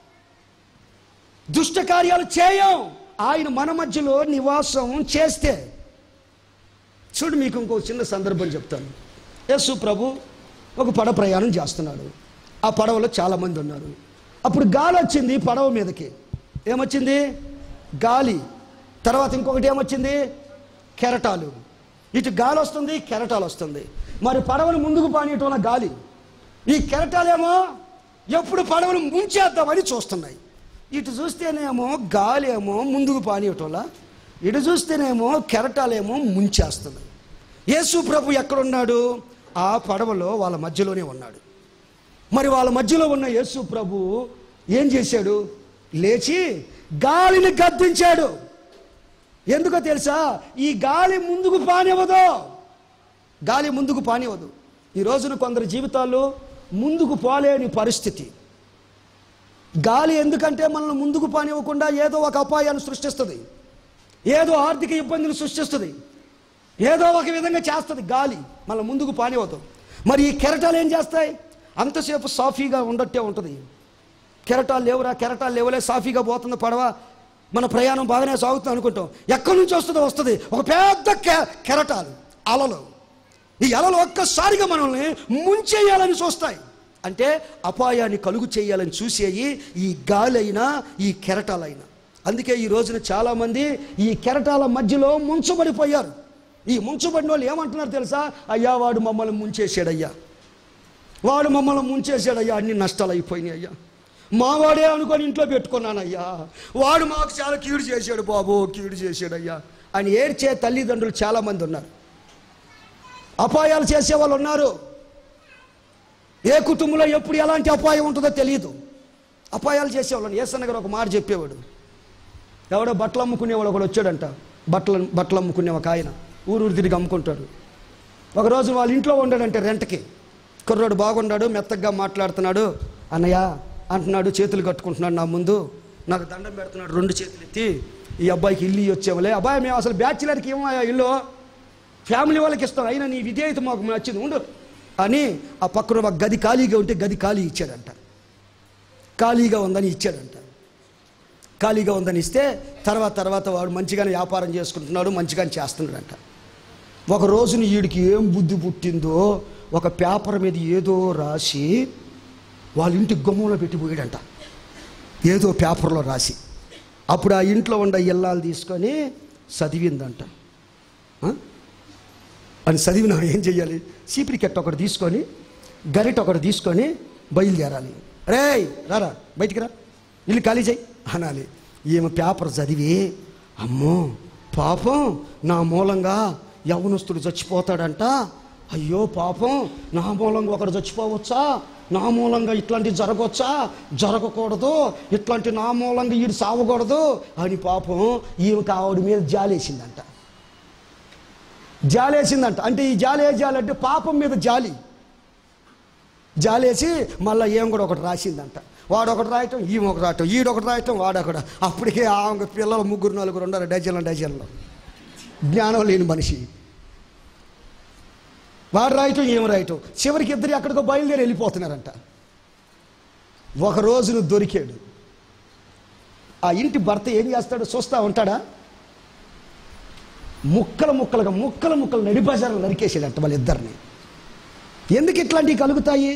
దుష్ట కార్యాలు చేయం ఆయన మన మధ్యలో నివాసం చేస్తే చూడు మీకు ఇంకో చిన్న సందర్భం చెప్తాను యేసు ప్రభు ఒక పడవ ప్రయాణం చేస్తున్నాడు ఆ పడవలో చాలామంది ఉన్నారు అప్పుడు గాలి వచ్చింది పడవ మీదకి ఏమొచ్చింది గాలి తర్వాత ఇంకొకటి ఏమొచ్చింది కెరటాలు ఇటు గాలి వస్తుంది కెరటాలు వస్తుంది మరి పడవను ముందుకు పానీయటం గాలి ఈ కెరటాలేమో ఎప్పుడు పడవను ముంచేద్దామని చూస్తున్నాయి ఇటు చూస్తేనేమో గాలి ఏమో ముందుకు పానీయటంలా ఇటు చూస్తేనేమో కెరటాలేమో ముంచేస్తుంది యేసు ప్రభు ఎక్కడున్నాడు ఆ పడవలో వాళ్ళ మధ్యలోనే ఉన్నాడు మరి వాళ్ళ మధ్యలో ఉన్న యేసు ప్రభు ఏం చేశాడు లేచి గాలిని గద్దించాడు ఎందుకో తెలుసా ఈ గాలి ముందుకు పానివ్వదు గాలి ముందుకు పానివ్వదు ఈ రోజున కొందరు జీవితాల్లో ముందుకు పోలేని పరిస్థితి గాలి ఎందుకంటే మనల్ని ముందుకు పానివ్వకుండా ఏదో ఒక అపాయాన్ని సృష్టిస్తుంది ఏదో ఆర్థిక ఇబ్బందిని సృష్టిస్తుంది ఏదో ఒక విధంగా చేస్తుంది గాలి మన ముందుకు పానివ్వదు మరి ఈ కెరటాలు ఏం చేస్తాయి అంతసేపు సాఫీగా ఉండట్టే ఉంటుంది కెరటాలు లేవురా కెరటాలు లేవులే సాఫీగా పోతుంది పడవ మన ప్రయాణం బాగానే సాగుతుంది అనుకుంటాం ఎక్కడి నుంచి వస్తుందో వస్తుంది ఒక పెద్ద కె కెరటాలు అలలు ఈ అలలు ఒక్కసారిగా మనల్ని ముంచేయాలని చూస్తాయి అంటే అపాయాన్ని కలుగు చేయాలని చూసేయి ఈ గాలి అయినా ఈ కెరటాలైనా అందుకే ఈ రోజున చాలామంది ఈ కెరటాల మధ్యలో ముంచబడిపోయారు ఈ ముంచబడిన వాళ్ళు ఏమంటున్నారు తెలుసా అయ్యా వాడు మమ్మల్ని ముంచేసాడయ్యా వాడు మమ్మల్ని ముంచేసాడయ్యా అన్ని నష్టాలు అయిపోయినాయి అయ్యా మావాడే అనుకొని ఇంట్లో పెట్టుకున్నానయ్యా వాడు మాకు చాలా కీడు చేశాడు బాబు కీడు చేశాడయ్యా అని ఏడ్చే తల్లిదండ్రులు చాలామంది ఉన్నారు అపాయాలు చేసే వాళ్ళు ఉన్నారు ఏ కుటుంబంలో ఎప్పుడు ఎలాంటి అపాయం ఉంటుందో తెలియదు అపాయాలు చేసేవాళ్ళని ఏసన్న గారు ఒక మాట చెప్పేవాడు ఎవడో బట్టలు అమ్ముకునేవాడు ఒకడు వచ్చాడంట బట్టలు బట్టలు అమ్ముకునే ఒక ఆయన ఊరూరు తిరిగి అమ్ముకుంటాడు ఒక రోజు వాళ్ళ ఇంట్లో ఉండాడంటే రెంట్కి కుర్రాడు బాగున్నాడు మెత్తగా మాట్లాడుతున్నాడు అన్నయ్య అంటున్నాడు చేతులు కట్టుకుంటున్నాడు నా ముందు నాకు దండం పెడుతున్నాడు రెండు చేతులు ఎత్తి ఈ అబ్బాయికి ఇల్లు వచ్చేవలే అబ్బాయి మేము అసలు బ్యాచులర్కి ఏమో ఇల్లు ఫ్యామిలీ వాళ్ళకి ఇస్తాం అయినా నీ విధేయత మాకు నచ్చింది ఉండు అని ఆ పక్కన ఒక గది ఖాళీగా ఉంటే గది ఖాళీ ఇచ్చాడంట ఖాళీగా ఉందని ఇచ్చాడంట ఖాళీగా ఉందని ఇస్తే తర్వాత తర్వాత వాడు మంచిగానే వ్యాపారం చేసుకుంటున్నాడు మంచిగానే చేస్తున్నాడంట ఒక రోజున వీడికి ఏం బుద్ధి పుట్టిందో ఒక పేపర్ మీద ఏదో రాసి వాళ్ళ ఇంటి గుమ్మంలో పెట్టిపోయాడంట ఏదో పేపర్లో రాసి అప్పుడు ఆ ఇంట్లో ఉండ ఇల్లాలు తీసుకొని చదివిందంట ఆ? అని చదివిన ఏం చెయ్యాలి చీపిరి కట్ట ఒకటి తీసుకొని గరిట ఒకటి తీసుకొని బయలుదేరాలి రేయ్ రారా బయటికి రా ఇల్లు ఖాళీ చేయి అనాలి ఈమె పేపర్ చదివి అమ్మో పాపం నా మూలంగా యవనస్తుడు చచ్చిపోతాడంట అయ్యో పాపం నా మూలంగా ఒకడు చచ్చిపోవచ్చా నా మూలంగా ఇట్లాంటివి జరగవచ్చా జరగకూడదు ఇట్లాంటి నా మూలంగా వీడు సావకూడదు అని పాపం ఈమెకి ఆవిడ మీద జాలేసిందంట జాలేసిందంట అంటే ఈ జాలి ఏ జాలి అంటే పాపం మీద జాలి జాలేసి మళ్ళీ ఏం కూడా ఒకటి రాసిందంట వాడు ఒకటి రాయటం ఈమె ఒకటి రాయటం ఈడు ఒకటి రాయటం వాడు ఒకటి అప్పటికే ఆమె పిల్లలు ముగ్గురు నలుగురు ఉన్నారు డజన్ల డజన్లో జ్ఞానం లేని మనిషి వాడు రాయటం ఏమి రాయటం చివరికి ఇద్దరు ఎక్కడికో బయలుదేరి వెళ్ళిపోతున్నారంట ఒక రోజును దొరికాడు ఆ ఇంటి భర్త ఏం చేస్తాడు చూస్తా ఉంటాడా ముక్కలు ముక్కలుగా ముక్కలు ముక్కలు నడిబజారు నరికేసాడంట వాళ్ళిద్దరిని ఎందుకు ఇట్లాంటివి కలుగుతాయి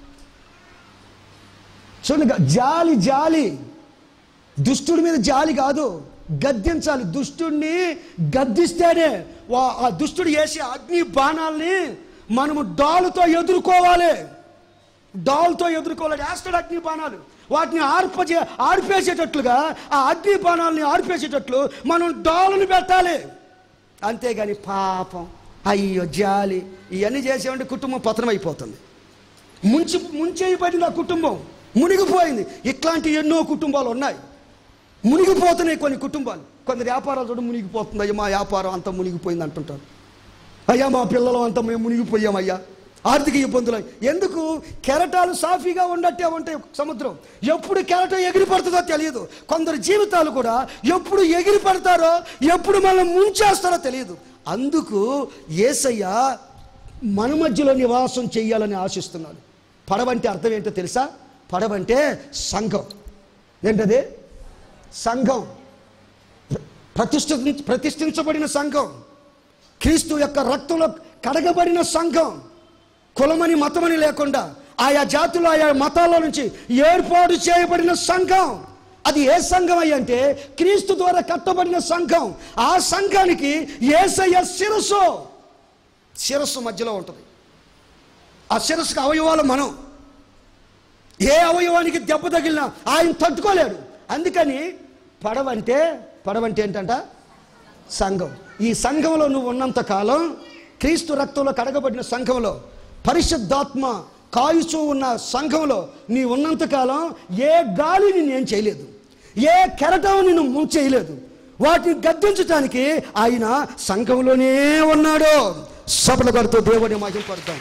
చూడండి గ- జాలి జాలి దుష్టుడి మీద జాలి కాదు గద్దించాలి దుష్టుడిని గద్దిస్తేనే వా- ఆ దుష్టుడు వేసే అగ్ని బాణాల్ని మనము డాలుతో ఎదుర్కోవాలి డాల్తో ఎదుర్కోవాలి వేస్తాడు అగ్ని బాణాలు వాటిని ఆర్పచే ఆర్పేసేటట్లుగా ఆ అగ్ని బాణాలని ఆర్పేసేటట్లు మనం డాలుని పెట్టాలి అంతేగాని పాపం అయ్యో జాలి ఇవన్నీ చేసేవంటే కుటుంబం పతనం అయిపోతుంది ముంచి ముంచేయబడింది ఆ కుటుంబం మునిగిపోయింది ఇట్లాంటి ఎన్నో కుటుంబాలు ఉన్నాయి మునిగిపోతున్నాయి కొన్ని కుటుంబాలు కొందరు వ్యాపారాలు చూడ మునిగిపోతుంది అయ్యా మా వ్యాపారం అంతా మునిగిపోయింది అంటుంటారు అయ్యా మా పిల్లలు అంతా మేము మునిగిపోయామయ్యా ఆర్థిక ఇబ్బందులు ఎందుకు కెరటాలు సాఫీగా ఉండట్టే ఉంటాయి సముద్రం ఎప్పుడు కెరటం ఎగిరి పడుతుందో తెలియదు కొందరు జీవితాలు కూడా ఎప్పుడు ఎగిరి పడతారో ఎప్పుడు మనం ముంచేస్తారో తెలియదు అందుకు ఏసయ్య మన మధ్యలో నివాసం చేయాలని ఆశిస్తున్నాడు పడవంటే అర్థం ఏంటో తెలుసా పడవంటే సంఘం ఏంటది సంఘం ప్రతిష్ఠ ప్రతిష్ఠించబడిన సంఘం క్రీస్తు యొక్క రక్తంలో కడగబడిన సంఘం కులమని మతమని లేకుండా ఆయా జాతులు ఆయా మతాల నుంచి ఏర్పాటు చేయబడిన సంఘం అది ఏ సంఘం అయ్యి అంటే క్రీస్తు ద్వారా కట్టబడిన సంఘం ఆ సంఘానికి ఏసయ్య శిరస్సు శిరస్సు మధ్యలో ఉంటుంది ఆ శిరస్సుకు అవయవాలు మనం ఏ అవయవానికి దెబ్బ తగిలినా ఆయన తట్టుకోలేడు అందుకని పడవంటే పడవంటే ఏంటంట సంఘం ఈ సంఘంలో నువ్వు ఉన్నంత కాలం క్రీస్తు రక్తంలో కడగబడిన సంఘంలో పరిశుద్ధాత్మ కాయుచూ ఉన్న సంఘంలో నీ ఉన్నంత కాలం ఏ గాలి నిన్నేం చేయలేదు ఏ కెరటం నిన్ను ముంచేయలేదు వాటిని గద్దించటానికి ఆయన సంఘంలోనే ఉన్నాడు సభల గారితో దేవుడిని మహింపడతాం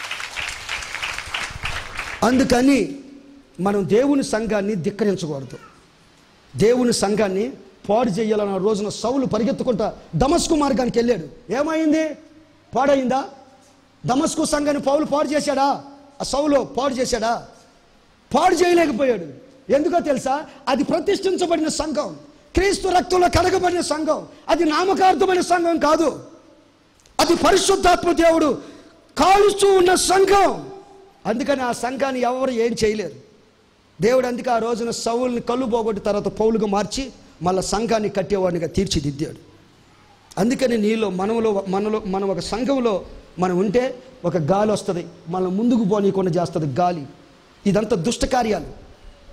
అందుకని మనం దేవుని సంఘాన్ని ధిక్కరించకూడదు దేవుని సంఘాన్ని పాడు చేయాలన్న రోజున సౌలు పరిగెత్తుకుంటా దమస్కు మార్గానికి వెళ్ళాడు ఏమైంది పాడైందా దమస్కు సంఘాన్ని పౌలు పాడు చేశాడా ఆ సౌలు పాడు చేశాడా పాడు చేయలేకపోయాడు ఎందుకో తెలుసా అది ప్రతిష్ఠించబడిన సంఘం క్రీస్తు రక్తంలో కడగబడిన సంఘం అది నామకార్థమైన సంఘం కాదు అది పరిశుద్ధాత్మ దేవుడు కాలుస్తూ ఉన్న సంఘం అందుకని ఆ సంఘాన్ని ఎవరు ఏం చేయలేరు దేవుడు అందుకే ఆ రోజున సౌల్ని కళ్ళు పోగొట్టి తర్వాత పౌలుగా మార్చి మళ్ళీ సంఘాన్ని కట్టేవాడినిగా తీర్చిదిద్దాడు అందుకని నీలో మనలో మనలో మనం ఒక సంఘంలో మనం ఉంటే ఒక గాలి వస్తుంది మనం ముందుకు పోనీయకుండా చేస్తుంది గాలి ఇదంతా దుష్ట కార్యాలు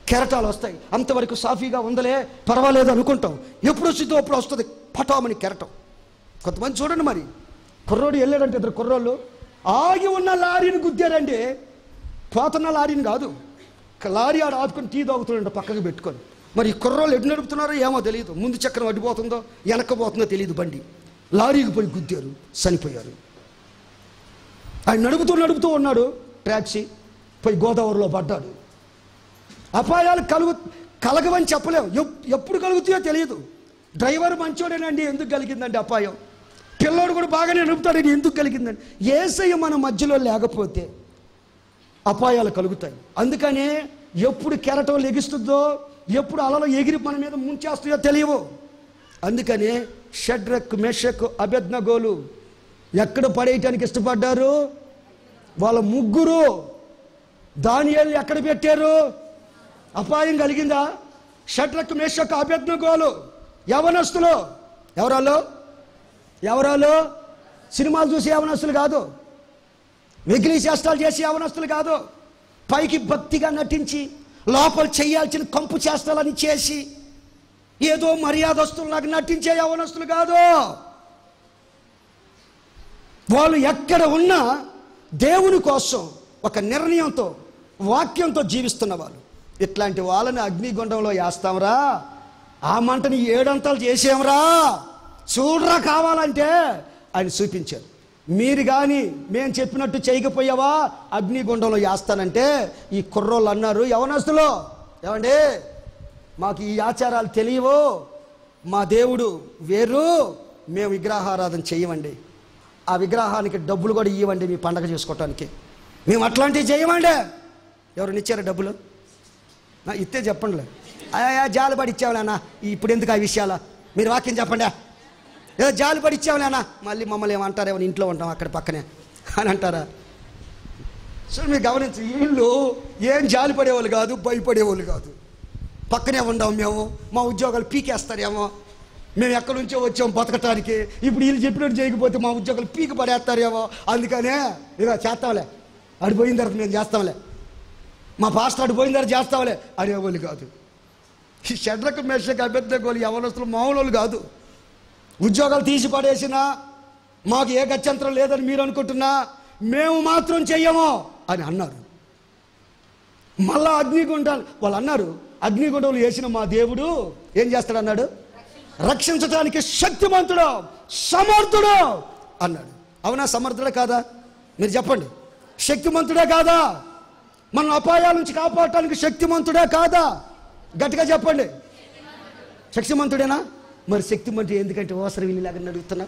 కెరటాలు వస్తాయి అంతవరకు సాఫీగా ఉందలే పర్వాలేదు అనుకుంటాం ఎప్పుడు వచ్చిందో అప్పుడు వస్తుంది పటామని కెరటం కొంతమంది చూడండి మరి కుర్రోడు వెళ్ళాడంటే ఇద్దరు కుర్రోళ్ళు ఆగి ఉన్న లారీని గుద్దారండి పోతున్న లారీని కాదు లారీ ఆడ ఆపుకొని టీ తాగుతున్నాడు పక్కకు పెట్టుకొని మరి ఈ కుర్రోళ్ళు ఎటు నడుపుతున్నారో ఏమో తెలియదు ముందు చక్రం అడ్డిపోతుందో వెనక్కపోతుందో తెలియదు బండి లారీకి పోయి గుద్దారు చనిపోయారు ఆయన నడుపుతూ నడుపుతూ ఉన్నాడు ట్యాక్సీ పోయి గోదావరిలో పడ్డాడు అపాయాలు కలుగు కలగవని చెప్పలేం ఎప్- ఎప్పుడు కలుగుతాయో తెలియదు డ్రైవర్ మంచోడేనండి ఎందుకు కలిగిందండి అపాయం పిల్లోడు కూడా బాగానే నడుపుతాడని ఎందుకు కలిగిందండి ఏసయ్య మన మధ్యలో లేకపోతే అపాయాలు కలుగుతాయి అందుకనే ఎప్పుడు కెరటం లెగిస్తుందో ఎప్పుడు అలలు ఎగిరి మన మీద ముంచేస్తాయో తెలియవు అందుకనే షడ్రక్ మెషక్ అభ్యర్థనగోలు ఎక్కడ పడేయటానికి ఇష్టపడ్డారు వాళ్ళ ముగ్గురు దానియాలు ఎక్కడ పెట్టారు అపాయం కలిగిందా షడ్రక్ మేషక్ అభ్యర్థనగోలు యవనస్తులు ఎవరాళ్ళు ఎవరాళ్ళు సినిమాలు చూసి యవనస్తులు కాదు వెగిలి చేష్టాలు చేసి యవనస్తులు కాదు పైకి భక్తిగా నటించి లోపల చేయాల్సిన కంపు చేష్టాలని చేసి ఏదో మర్యాదస్తుల్లాగా నటించే యవనస్తులు కాదు వాళ్ళు ఎక్కడ ఉన్నా దేవుని కోసం ఒక నిర్ణయంతో వాక్యంతో జీవిస్తున్న వాళ్ళు ఇట్లాంటి వాళ్ళని అగ్నిగుండంలో వేస్తాంరా ఆ మంటని ఏడంతలు చేసాంరా చూడరా కావాలంటే ఆయన చూపించారు మీరు కానీ మేము చెప్పినట్టు చేయకపోయావా అగ్నిగుండంలో వేస్తానంటే ఈ కుర్రోళ్ళు అన్నారు యవనస్తులు ఏమండి మాకు ఈ ఆచారాలు తెలియవు మా దేవుడు వేరు మేము విగ్రహారాధన చేయమండి ఆ విగ్రహానికి డబ్బులు కూడా ఇవ్వండి మీ పండగ చేసుకోవటానికి మేము అట్లాంటివి చేయమండి ఎవరు ఇచ్చారా డబ్బులు నా ఇస్తే చెప్పండిలే అయ్యా జాలిపడి ఇచ్చావులేనా ఇప్పుడు ఎందుకు ఆ విషయాల మీరు వాక్యం చెప్పండి ఏదో జాలిపడి ఇచ్చావులేనా మళ్ళీ మమ్మల్ని ఏమంటారేమో ఇంట్లో ఉంటాం అక్కడ పక్కనే అని అంటారా సో మీరు గమనించి వీళ్ళు ఏం జాలి పడేవాళ్ళు కాదు భయపడేవాళ్ళు కాదు పక్కనే ఉండాం మేము మా ఉద్యోగాలు పీకేస్తారేమో మేము ఎక్కడి నుంచో వచ్చాం బతకటానికి ఇప్పుడు వీళ్ళు చెప్పినట్టు చేయకపోతే మా ఉద్యోగాలు పీకి పడేస్తారేమో అందుకనే ఇక చేస్తాంలే అడి పోయిన తర్వాత మేము చేస్తాంలే మా పాస్టర్ అటు పోయిన తర్వాత చేస్తాంలే అనేవాళ్ళు కాదు ఈ షడ్రకు మెషకు అభ్యర్థకులు ఎవరస్తులు మామూలు వాళ్ళు కాదు ఉద్యోగాలు తీసి పడేసినా మాకు ఏ గత్యంతరం లేదని మీరు అనుకుంటున్నా మేము మాత్రం చెయ్యము అని అన్నారు మళ్ళా అగ్నిగుండాలు వాళ్ళు అన్నారు అగ్నిగుండంలో వేసిన మా దేవుడు ఏం చేస్తాడు అన్నాడు రక్షించడానికి శక్తిమంతుడు సమర్థుడు అన్నాడు అవునా సమర్థుడే కాదా మీరు చెప్పండి శక్తిమంతుడే కాదా మనం అపాయాల నుంచి కాపాడటానికి శక్తిమంతుడే కాదా గట్టిగా చెప్పండి శక్తిమంతుడేనా మరి శక్తిమంతుడు ఎందుకంటే ఓసరి వీళ్ళలాగా అడుగుతున్నా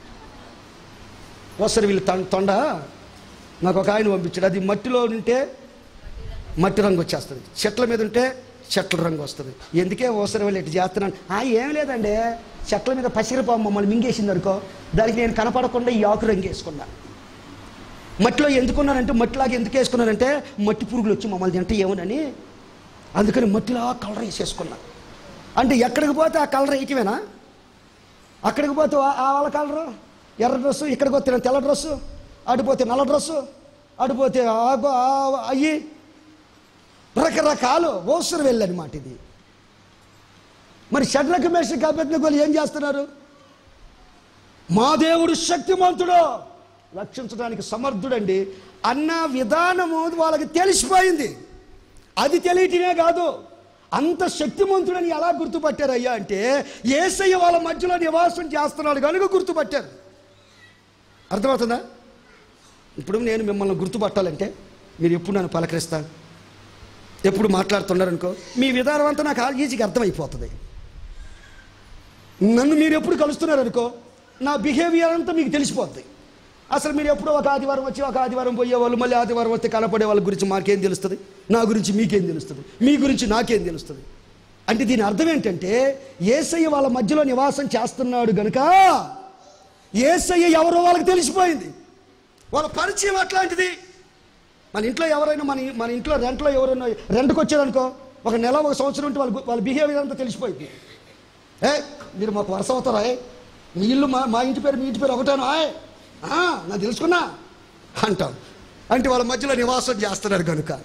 ఓసరి వీళ్ళు తొం- తొండ నాకు ఒక ఆయన పంపించాడు అది మట్టిలో ఉంటే మట్టి రంగు వచ్చేస్తుంది చెట్ల మీద ఉంటే చెట్ల రంగు వస్తుంది ఎందుకే ఓసరి వెళ్ళి ఇటు చేస్తున్నాను ఆ ఏం లేదండి చెట్ల మీద పసిరిపాము మమ్మల్ని మింగేసింది అనుకో దానికి నేను కనపడకుండా ఈ ఆకు రంగు వేసుకున్నా మట్టిలో ఎందుకున్నానంటే మట్టిలాగా ఎందుకు వేసుకున్నానంటే మట్టి పురుగులు వచ్చి మమ్మల్ని తింటే ఏమోనని అందుకని మట్టిలా కలర్ వేసేసుకున్నా అంటే ఎక్కడికి పోతే ఆ కలర్ వేయటమేనా అక్కడికి పోతే ఆ- ఆ వాళ్ళ కలరు ఎర్ర డ్రెస్సు ఇక్కడికి వస్తే తెల్ల డ్రెస్సు అడిపోతే నల్ల డ్రెస్సు అడిపోతే ఆగు ఆ- అయ్యి రకరకాలు ఓసరు వెళ్ళనమాట ఇది మరి షడ్రక మేషకి అభ్యర్థులు ఏం చేస్తున్నారు మా దేవుడు శక్తిమంతుడు రక్షించడానికి సమర్థుడండి అన్న విధానము వాళ్ళకి తెలిసిపోయింది అది తెలియటమే కాదు అంత శక్తిమంతుడని ఎలా గుర్తుపట్టారయ్యా అంటే ఏసయ్య వాళ్ళ మధ్యలో నివాసం చేస్తున్నాడు కనుక గుర్తుపట్టారు అర్థమవుతుందా ఇప్పుడు నేను మిమ్మల్ని గుర్తుపట్టాలంటే మీరు ఎప్పుడు నన్ను పలకరిస్తాను ఎప్పుడు మాట్లాడుతున్నారనుకో మీ విధానం అంతా నాకు ఆ ఈజీగా అర్థమైపోతుంది నన్ను మీరు ఎప్పుడు కలుస్తున్నారనుకో నా బిహేవియర్ అంతా మీకు తెలిసిపోద్ది అసలు మీరు ఎప్పుడో ఒక ఆదివారం వచ్చి ఒక ఆదివారం పోయేవాళ్ళు మళ్ళీ ఆదివారం వస్తే కనపడే వాళ్ళ గురించి మాకేం తెలుస్తుంది నా గురించి మీకేం తెలుస్తుంది మీ గురించి నాకేం తెలుస్తుంది అంటే దీని అర్థం ఏంటంటే ఏసయ్య వాళ్ళ మధ్యలో నివాసం చేస్తున్నాడు గనుక ఏసయ్య ఎవరో వాళ్ళకి తెలిసిపోయింది వాళ్ళ పరిచయం అట్లాంటిది మన ఇంట్లో ఎవరైనా మన మన ఇంట్లో రెంట్లో ఎవరైనా రెంట్కి వచ్చారనుకో ఒక నెల ఒక సంవత్సరం ఉంటే వాళ్ళ గు- వాళ్ళ బిహేవియర్ అంతా తెలిసిపోయింది ఏ మీరు మాకు వరుస అవుతారా ఏ? మీ ఇల్లు మా మా ఇంటి పేరు మీ ఇంటి పేరు ఒకటేనా ఆయ్? ఆ, నాకు తెలుసుకున్నా అంటాం అంటే వాళ్ళ మధ్యలో నివాసం చేస్తున్నారు కనుక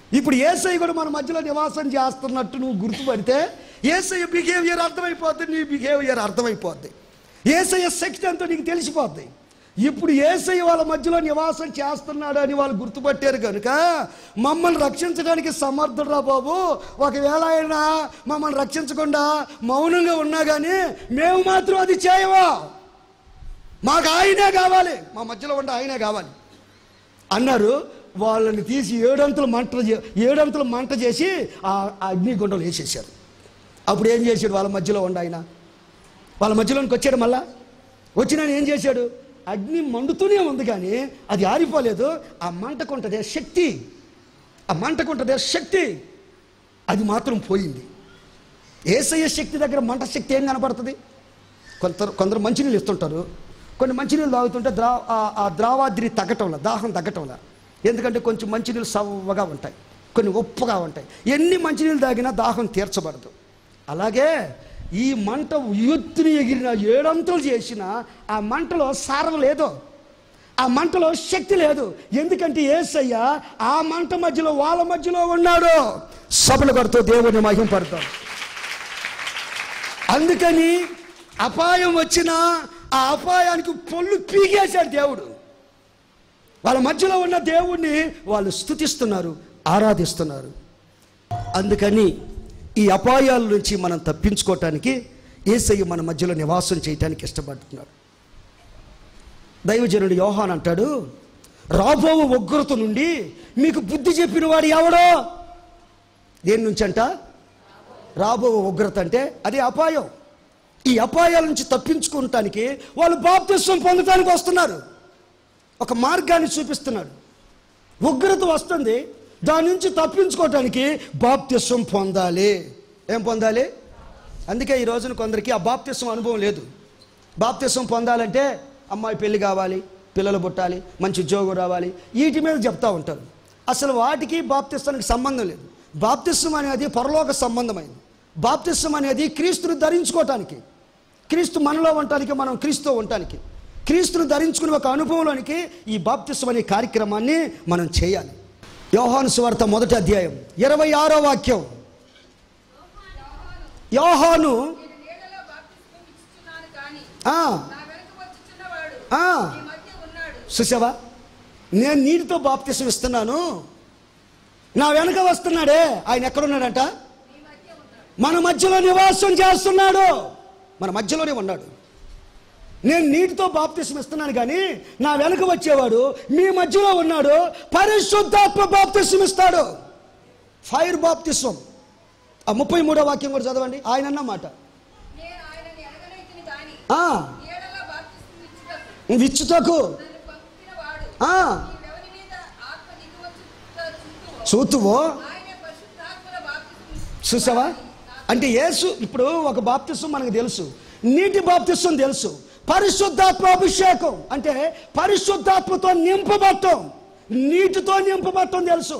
ఇప్పుడు ఏసై కూడా మన మధ్యలో నివాసం చేస్తున్నట్టు నువ్వు గుర్తుపడితే ఏసై బిహేవియర్ అర్థమైపోద్ది నీ బిహేవియర్ అర్థమైపోద్ది ఏసయ్య శక్తి అంతా నీకు తెలిసిపోద్ది ఇప్పుడు ఏసై వాళ్ళ మధ్యలో నివాసం చేస్తున్నాడు అని వాళ్ళు గుర్తుపట్టారు కనుక మమ్మల్ని రక్షించడానికి సమర్థుడురా బాబు ఒకవేళ ఆయన మమ్మల్ని రక్షించకుండా మౌనంగా ఉన్నా కానీ మేము మాత్రం అది చేయవా మాకు ఆయనే కావాలి మా మధ్యలో ఉండే ఆయనే కావాలి అన్నారు వాళ్ళని తీసి ఏడంతలు మంట చే- ఏడంతలు మంట చేసి ఆ ఆ అగ్నిగుండంలో వేసేసారు అప్పుడు ఏం చేశాడు వాళ్ళ మధ్యలో ఉండ ఆయన వాళ్ళ మధ్యలోనికి వచ్చాడు మళ్ళా వచ్చిన ఆయన ఏం చేశాడు అగ్ని మండుతూనే ఉంది కానీ అది ఆరిపోలేదు ఆ మంటకుంటదే శక్తి ఆ మంటకుంటదే శక్తి అది మాత్రం పోయింది ఏసయ్య శక్తి దగ్గర మంట శక్తి ఏం కనపడుతుంది కొంత కొందరు మంచినీళ్ళు ఇస్తుంటారు కొన్ని మంచినీళ్ళు తాగుతుంటే ద్రా ఆ- ఆ ద్రావాద్రి తగ్గటంలా దాహం తగ్గటంలా ఎందుకంటే కొంచెం మంచినీళ్ళు సవ్వగా ఉంటాయి కొన్ని ఉప్పుగా ఉంటాయి ఎన్ని మంచినీళ్ళు తాగినా దాహం తీర్చబడదు అలాగే ఈ మంట ఎత్తుని ఎగిరిన ఏడంతలు చేసిన ఆ మంటలో సారం లేదు ఆ మంటలో శక్తి లేదు ఎందుకంటే ఏసయ్య ఆ మంట మధ్యలో వాళ్ళ మధ్యలో ఉన్నాడు సభలు కొడుతూ దేవుని మహిం పడతాం అందుకని అపాయం వచ్చినా ఆ అపాయానికి పొల్లు పీకేశాడు దేవుడు వాళ్ళ మధ్యలో ఉన్న దేవుణ్ణి వాళ్ళు స్థుతిస్తున్నారు ఆరాధిస్తున్నారు అందుకని ఈ అపాయాల నుంచి మనం తప్పించుకోవటానికి ఏసయ్య మన మధ్యలో నివాసం చేయటానికి ఇష్టపడుతున్నాడు దైవజనుడు యోహాన్ అంటాడు రాబో ఉగ్రత నుండి మీకు బుద్ధి చెప్పిన వాడు ఎవడో దేని నుంచి అంట రాబో ఉగ్రత అంటే అది అపాయం ఈ అపాయాల నుంచి తప్పించుకోవటానికి వాళ్ళు బాప్తిస్వం పొందటానికి వస్తున్నారు ఒక మార్గాన్ని చూపిస్తున్నాడు ఉగ్రత వస్తుంది దాని నుంచి తప్పించుకోవటానికి బాప్తిస్వం పొందాలి ఏం పొందాలి అందుకే ఈ రోజున కొందరికి ఆ బాప్తిస్వం అనుభవం లేదు బాప్తిస్వం పొందాలంటే అమ్మాయి పెళ్లి కావాలి పిల్లలు పుట్టాలి మంచి ఉద్యోగం రావాలి వీటి మీద చెప్తా ఉంటారు అసలు వాటికి బాప్తిస్వానికి సంబంధం లేదు బాప్తిస్వం అనేది పరలోక సంబంధమైంది బాప్తిస్వం అనేది క్రీస్తుని ధరించుకోవటానికి క్రీస్తు మనలో ఉండటానికి మనం క్రీస్తుతో ఉండటానికి క్రీస్తును ధరించుకునే ఒక అనుభవంలోనికి ఈ బాప్తిస్వం అనే కార్యక్రమాన్ని మనం చేయాలి యోహాను సువార్త మొదటి అధ్యాయం ఇరవై ఆరో వాక్యం యోహాను నేను నీడలో బాప్తిస్మం ఇచ్చుచున్నాను కానీ ఆ, నా వెనుక వచ్చుచున్నవాడు ఆ, ఈ మధ్య ఉన్నాడు చూసావా నేను నీటితో బాప్తిసం ఇస్తున్నాను నా వెనక వస్తున్నాడే ఆయన ఎక్కడున్నాడంట ఈ మధ్య ఉన్నాడు మన మధ్యలో నివాసం చేస్తున్నాడు మన మధ్యలోనే ఉన్నాడు నేను నీటితో బాప్తిసం ఇస్తున్నాను కానీ నా వెనక వచ్చేవాడు మీ మధ్యలో ఉన్నాడు పరిశుద్ధాత్మ బాప్తిసం ఇస్తాడు ఫైర్ బాప్తిసం ఆ ముప్పై మూడో వాక్యం కూడా చదవండి ఆయన అన్న మాట నేను ఆయనని ఎరగనైతిని కానీ ఆ, నీడలో బాప్తిస్మం ఇచ్చుటకు విచ్చుటకు నన్ను పంపినవాడు ఆ, నీవెవరి మీద ఆత్మ దిగువచ్చుట చూస్తువో చూతువో ఆయనే పరిశుద్ధాత్మల బాప్తిస్మం చూసావా అంటే యేసు ఇప్పుడు ఒక బాప్తిస్వం మనకు తెలుసు నీటి బాప్తిస్వం తెలుసు పరిశుద్ధాత్మ అభిషేకం అంటే పరిశుద్ధాత్మతో నింపబట్టం నీటితో నింపబట్టం తెలుసు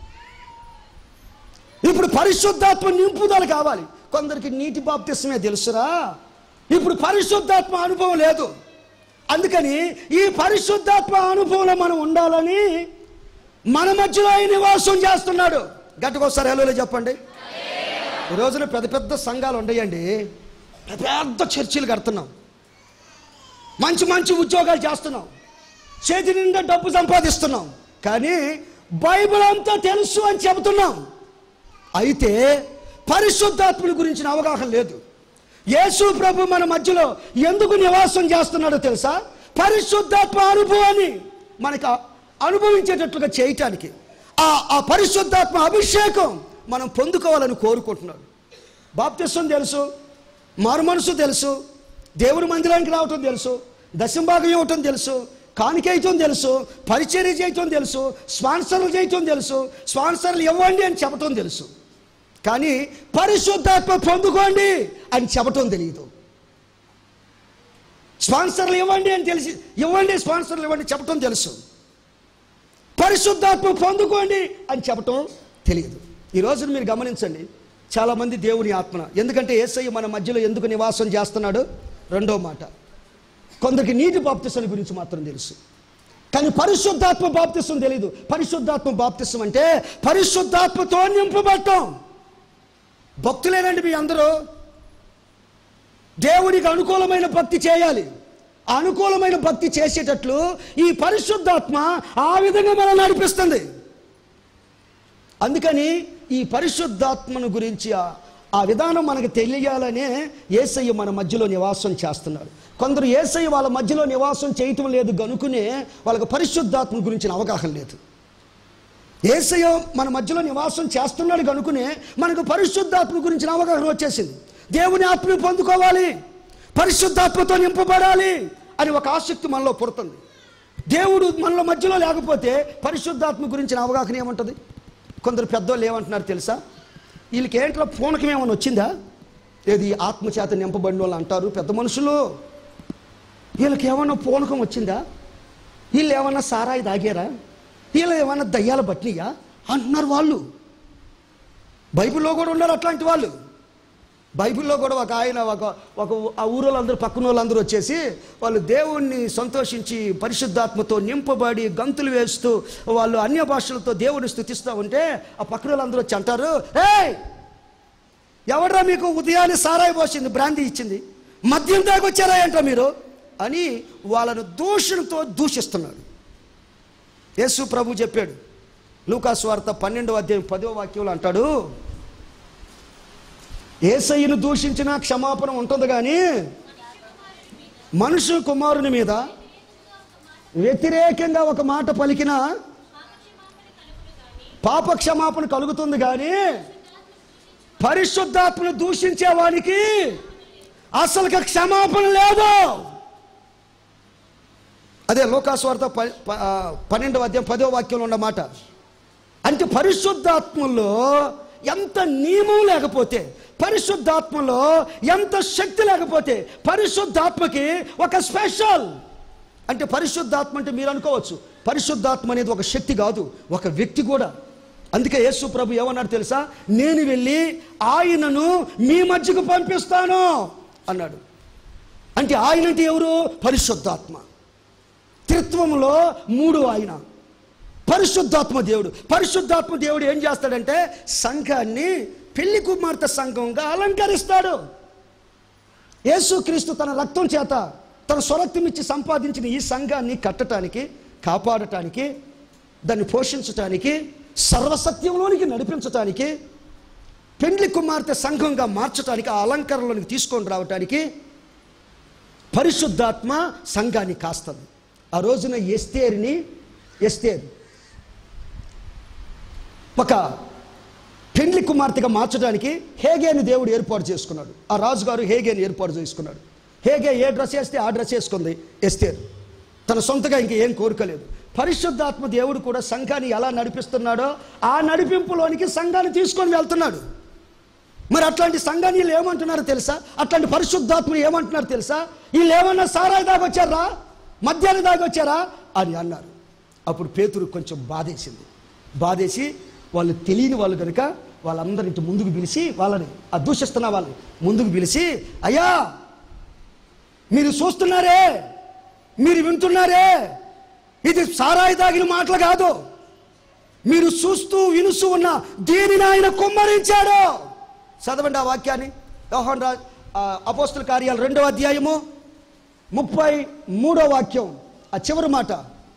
ఇప్పుడు పరిశుద్ధాత్మ నింపుదల కావాలి కొందరికి నీటి బాప్తిస్మే తెలుసురా ఇప్పుడు పరిశుద్ధాత్మ అనుభవం లేదు అందుకని ఈ పరిశుద్ధాత్మ అనుభవంలో మనం ఉండాలని మన మధ్యలో ఆయన నివాసం చేస్తున్నాడు గట్టుకోసారి హలోలో చెప్పండి ఈ రోజున పెద్ద పెద్ద సంఘాలు ఉండయండి పెద్ద పెద్ద చర్చిలు కడుతున్నాం మంచి మంచి ఉద్యోగాలు చేస్తున్నాం చేతి నిండా డబ్బు సంపాదిస్తున్నాం కానీ బైబిల్ అంతా తెలుసు అని చెబుతున్నాం అయితే పరిశుద్ధాత్ముని గురించిన అవగాహన లేదు యేసు ప్రభు మన మధ్యలో ఎందుకు నివాసం చేస్తున్నాడో తెలుసా పరిశుద్ధాత్మ అనుభవాన్ని మనకు అనుభవించేటట్లుగా చేయటానికి ఆ ఆ పరిశుద్ధాత్మ అభిషేకం మనం పొందుకోవాలని కోరుకుంటున్నాడు బాప్తిస్వం తెలుసు మారు మనసు తెలుసు దేవుని మందిరానికి రావటం తెలుసు దశంభాగం ఇవ్వటం తెలుసు కానికేయటం తెలుసు పరిచర్య చేయటం తెలుసు స్పాన్సర్లు చేయటం తెలుసు స్పాన్సర్లు ఇవ్వండి అని చెప్పటం తెలుసు కానీ పరిశుద్ధాత్మ పొందుకోండి అని చెప్పటం తెలియదు స్పాన్సర్లు ఇవ్వండి అని తెలిసి ఇవ్వండి స్పాన్సర్లు ఇవ్వండి చెప్పటం తెలుసు పరిశుద్ధాత్మ పొందుకోండి అని చెప్పటం తెలియదు ఈ రోజున మీరు గమనించండి చాలామంది దేవుని ఆత్మన ఎందుకంటే ఏసయ్య మన మధ్యలో ఎందుకు నివాసం చేస్తున్నాడు రెండో మాట కొందరికి నీటి బాప్తిసాల గురించి మాత్రం తెలుసు కానీ పరిశుద్ధాత్మ బాప్తిసం తెలియదు పరిశుద్ధాత్మ బాప్తిసం అంటే పరిశుద్ధాత్మతో నింపబడటం భక్తులేనండి మీ అందరూ దేవునికి అనుకూలమైన భక్తి చేయాలి ఆ అనుకూలమైన భక్తి చేసేటట్లు ఈ పరిశుద్ధాత్మ ఆ విధంగా మనం నడిపిస్తుంది అందుకని ఈ పరిశుద్ధాత్మను గురించి ఆ- ఆ విధానం మనకు తెలియాలనే ఏసయ్య మన మధ్యలో నివాసం చేస్తున్నాడు కొందరు ఏసయ్య వాళ్ళ మధ్యలో నివాసం చేయటం లేదు గనుకునే వాళ్ళకి పరిశుద్ధాత్మ గురించిన అవగాహన లేదు ఏసయ్య మన మధ్యలో నివాసం చేస్తున్నాడు కనుకునే మనకు పరిశుద్ధాత్మ గురించిన అవగాహన వచ్చేసింది దేవుని ఆత్మను పొందుకోవాలి పరిశుద్ధాత్మతో నింపబడాలి అని ఒక ఆసక్తి మనలో పుడుతుంది దేవుడు మనలో మధ్యలో లేకపోతే పరిశుద్ధాత్మ గురించిన అవగాహన ఏముంటుంది కొందరు పెద్దోళ్ళు ఏమంటున్నారు తెలుసా వీళ్ళకి ఏంట్రా పూనకం ఏమైనా వచ్చిందా ఏది ఆత్మచేత నింపబడిన వాళ్ళు అంటారు పెద్ద మనుషులు వీళ్ళకి ఏమన్నా పూనకం వచ్చిందా వీళ్ళు ఏమన్నా సారాయి తాగారా వీళ్ళు ఏమన్నా దయ్యాలు పట్టినాయా అంటున్నారు వాళ్ళు బైబిల్లో కూడా ఉన్నారు అట్లాంటి వాళ్ళు బైబిల్లో కూడా ఒక ఆయన ఒక ఒక ఆ ఊరోళ్ళందరూ పక్కన వాళ్ళందరూ వచ్చేసి వాళ్ళు దేవుణ్ణి సంతోషించి పరిశుద్ధాత్మతో నింపబడి గంతులు వేస్తూ వాళ్ళు అన్య భాషలతో దేవుడిని స్థుతిస్తూ ఉంటే ఆ పక్కన వాళ్ళందరూ వచ్చి అంటారు ఏయ్ ఎవడ్రా మీకు ఉదయాన్నే సారాయి పోసింది బ్రాంతి ఇచ్చింది మద్యం దాకొచ్చారా ఏంట్రా మీరు అని వాళ్ళను దూషణతో దూషిస్తున్నాడు యేసు ప్రభు చెప్పాడు లూకాసు వార్త పన్నెండవ అధ్యాయం పదో వాక్యంలో అంటాడు ఏసయ్యను దూషించిన క్షమాపణ ఉంటుంది కానీ మనుషు కుమారుని మీద వ్యతిరేకంగా ఒక మాట పలికిన పాప క్షమాపణ కలుగుతుంది కానీ పరిశుద్ధాత్మను దూషించే వానికి అసలుగా క్షమాపణ లేదు అదే లోకాస్వార్త ప ప- ఆ, పన్నెండవ అధ్యాయం పదో వాక్యంలో ఉన్న మాట అంటే పరిశుద్ధాత్మలో ఎంత నియమం లేకపోతే పరిశుద్ధాత్మలో ఎంత శక్తి లేకపోతే పరిశుద్ధాత్మకి ఒక స్పెషల్ అంటే పరిశుద్ధాత్మ అంటే మీరు అనుకోవచ్చు పరిశుద్ధాత్మ అనేది ఒక శక్తి కాదు ఒక వ్యక్తి కూడా అందుకే యేసు ప్రభు ఏమన్నాడు తెలుసా నేను వెళ్ళి ఆయనను మీ మధ్యకు పంపిస్తాను అన్నాడు అంటే ఆయన అంటే ఎవరు పరిశుద్ధాత్మ త్రిత్వంలో మూడు ఆయన పరిశుద్ధాత్మ దేవుడు పరిశుద్ధాత్మ దేవుడు ఏం చేస్తాడంటే సంఘాన్ని పెళ్లి కుమార్తె సంఘంగా అలంకరిస్తాడు యేసుక్రీస్తు తన రక్తం చేత తన స్వరక్తం ఇచ్చి సంపాదించిన ఈ సంఘాన్ని కట్టడానికి కాపాడటానికి దాన్ని పోషించటానికి సర్వసత్యంలోనికి నడిపించటానికి పెండ్లి కుమార్తె సంఘంగా మార్చటానికి ఆ అలంకరణలోనికి తీసుకొని రావటానికి పరిశుద్ధాత్మ సంఘాన్ని కాస్తుంది ఆ రోజున ఎస్తేరిని ఎస్తేర్ ఒక పెండ్లి కుమార్తెగా మార్చడానికి హేగేని దేవుడు ఏర్పాటు చేసుకున్నాడు ఆ రాజుగారు హేగేని ఏర్పాటు చేసుకున్నాడు హేగే ఏ డ్రెస్ వేస్తే ఆ డ్రెస్ వేసుకుంది ఎస్తేర్ తన సొంతగా ఇంక ఏం కోరుకోలేదు పరిశుద్ధాత్మ దేవుడు కూడా సంఘాన్ని ఎలా నడిపిస్తున్నాడో ఆ నడిపింపులోనికి సంఘాన్ని తీసుకొని వెళ్తున్నాడు మరి అట్లాంటి సంఘాన్ని వీళ్ళు ఏమంటున్నారో తెలుసా అట్లాంటి పరిశుద్ధాత్మలు ఏమంటున్నారు తెలుసా వీళ్ళు ఏమన్నా సారాయి దాగొచ్చారా మద్యాన్ని దాగొచ్చారా అని అన్నారు అప్పుడు పేతురు కొంచెం బాధేసింది బాధేసి వాళ్ళు తెలియని వాళ్ళు కనుక వాళ్ళందరిని ముందుకు పిలిచి వాళ్ళని ఆ దూషిస్తున్న వాళ్ళని ముందుకు పిలిచి అయ్యా మీరు చూస్తున్నారే మీరు వింటున్నారే ఇది సారాయి తాగిన మాటలు కాదు మీరు చూస్తూ వినుస్తూ ఉన్న దీనిని ఆయన కుమ్మరించాడు చదవండి ఆ వాక్యాన్ని యోహాన్ రా అపోస్తుల కార్యాలు రెండవ అధ్యాయము ముప్పై మూడో వాక్యం ఆ చివరి మాట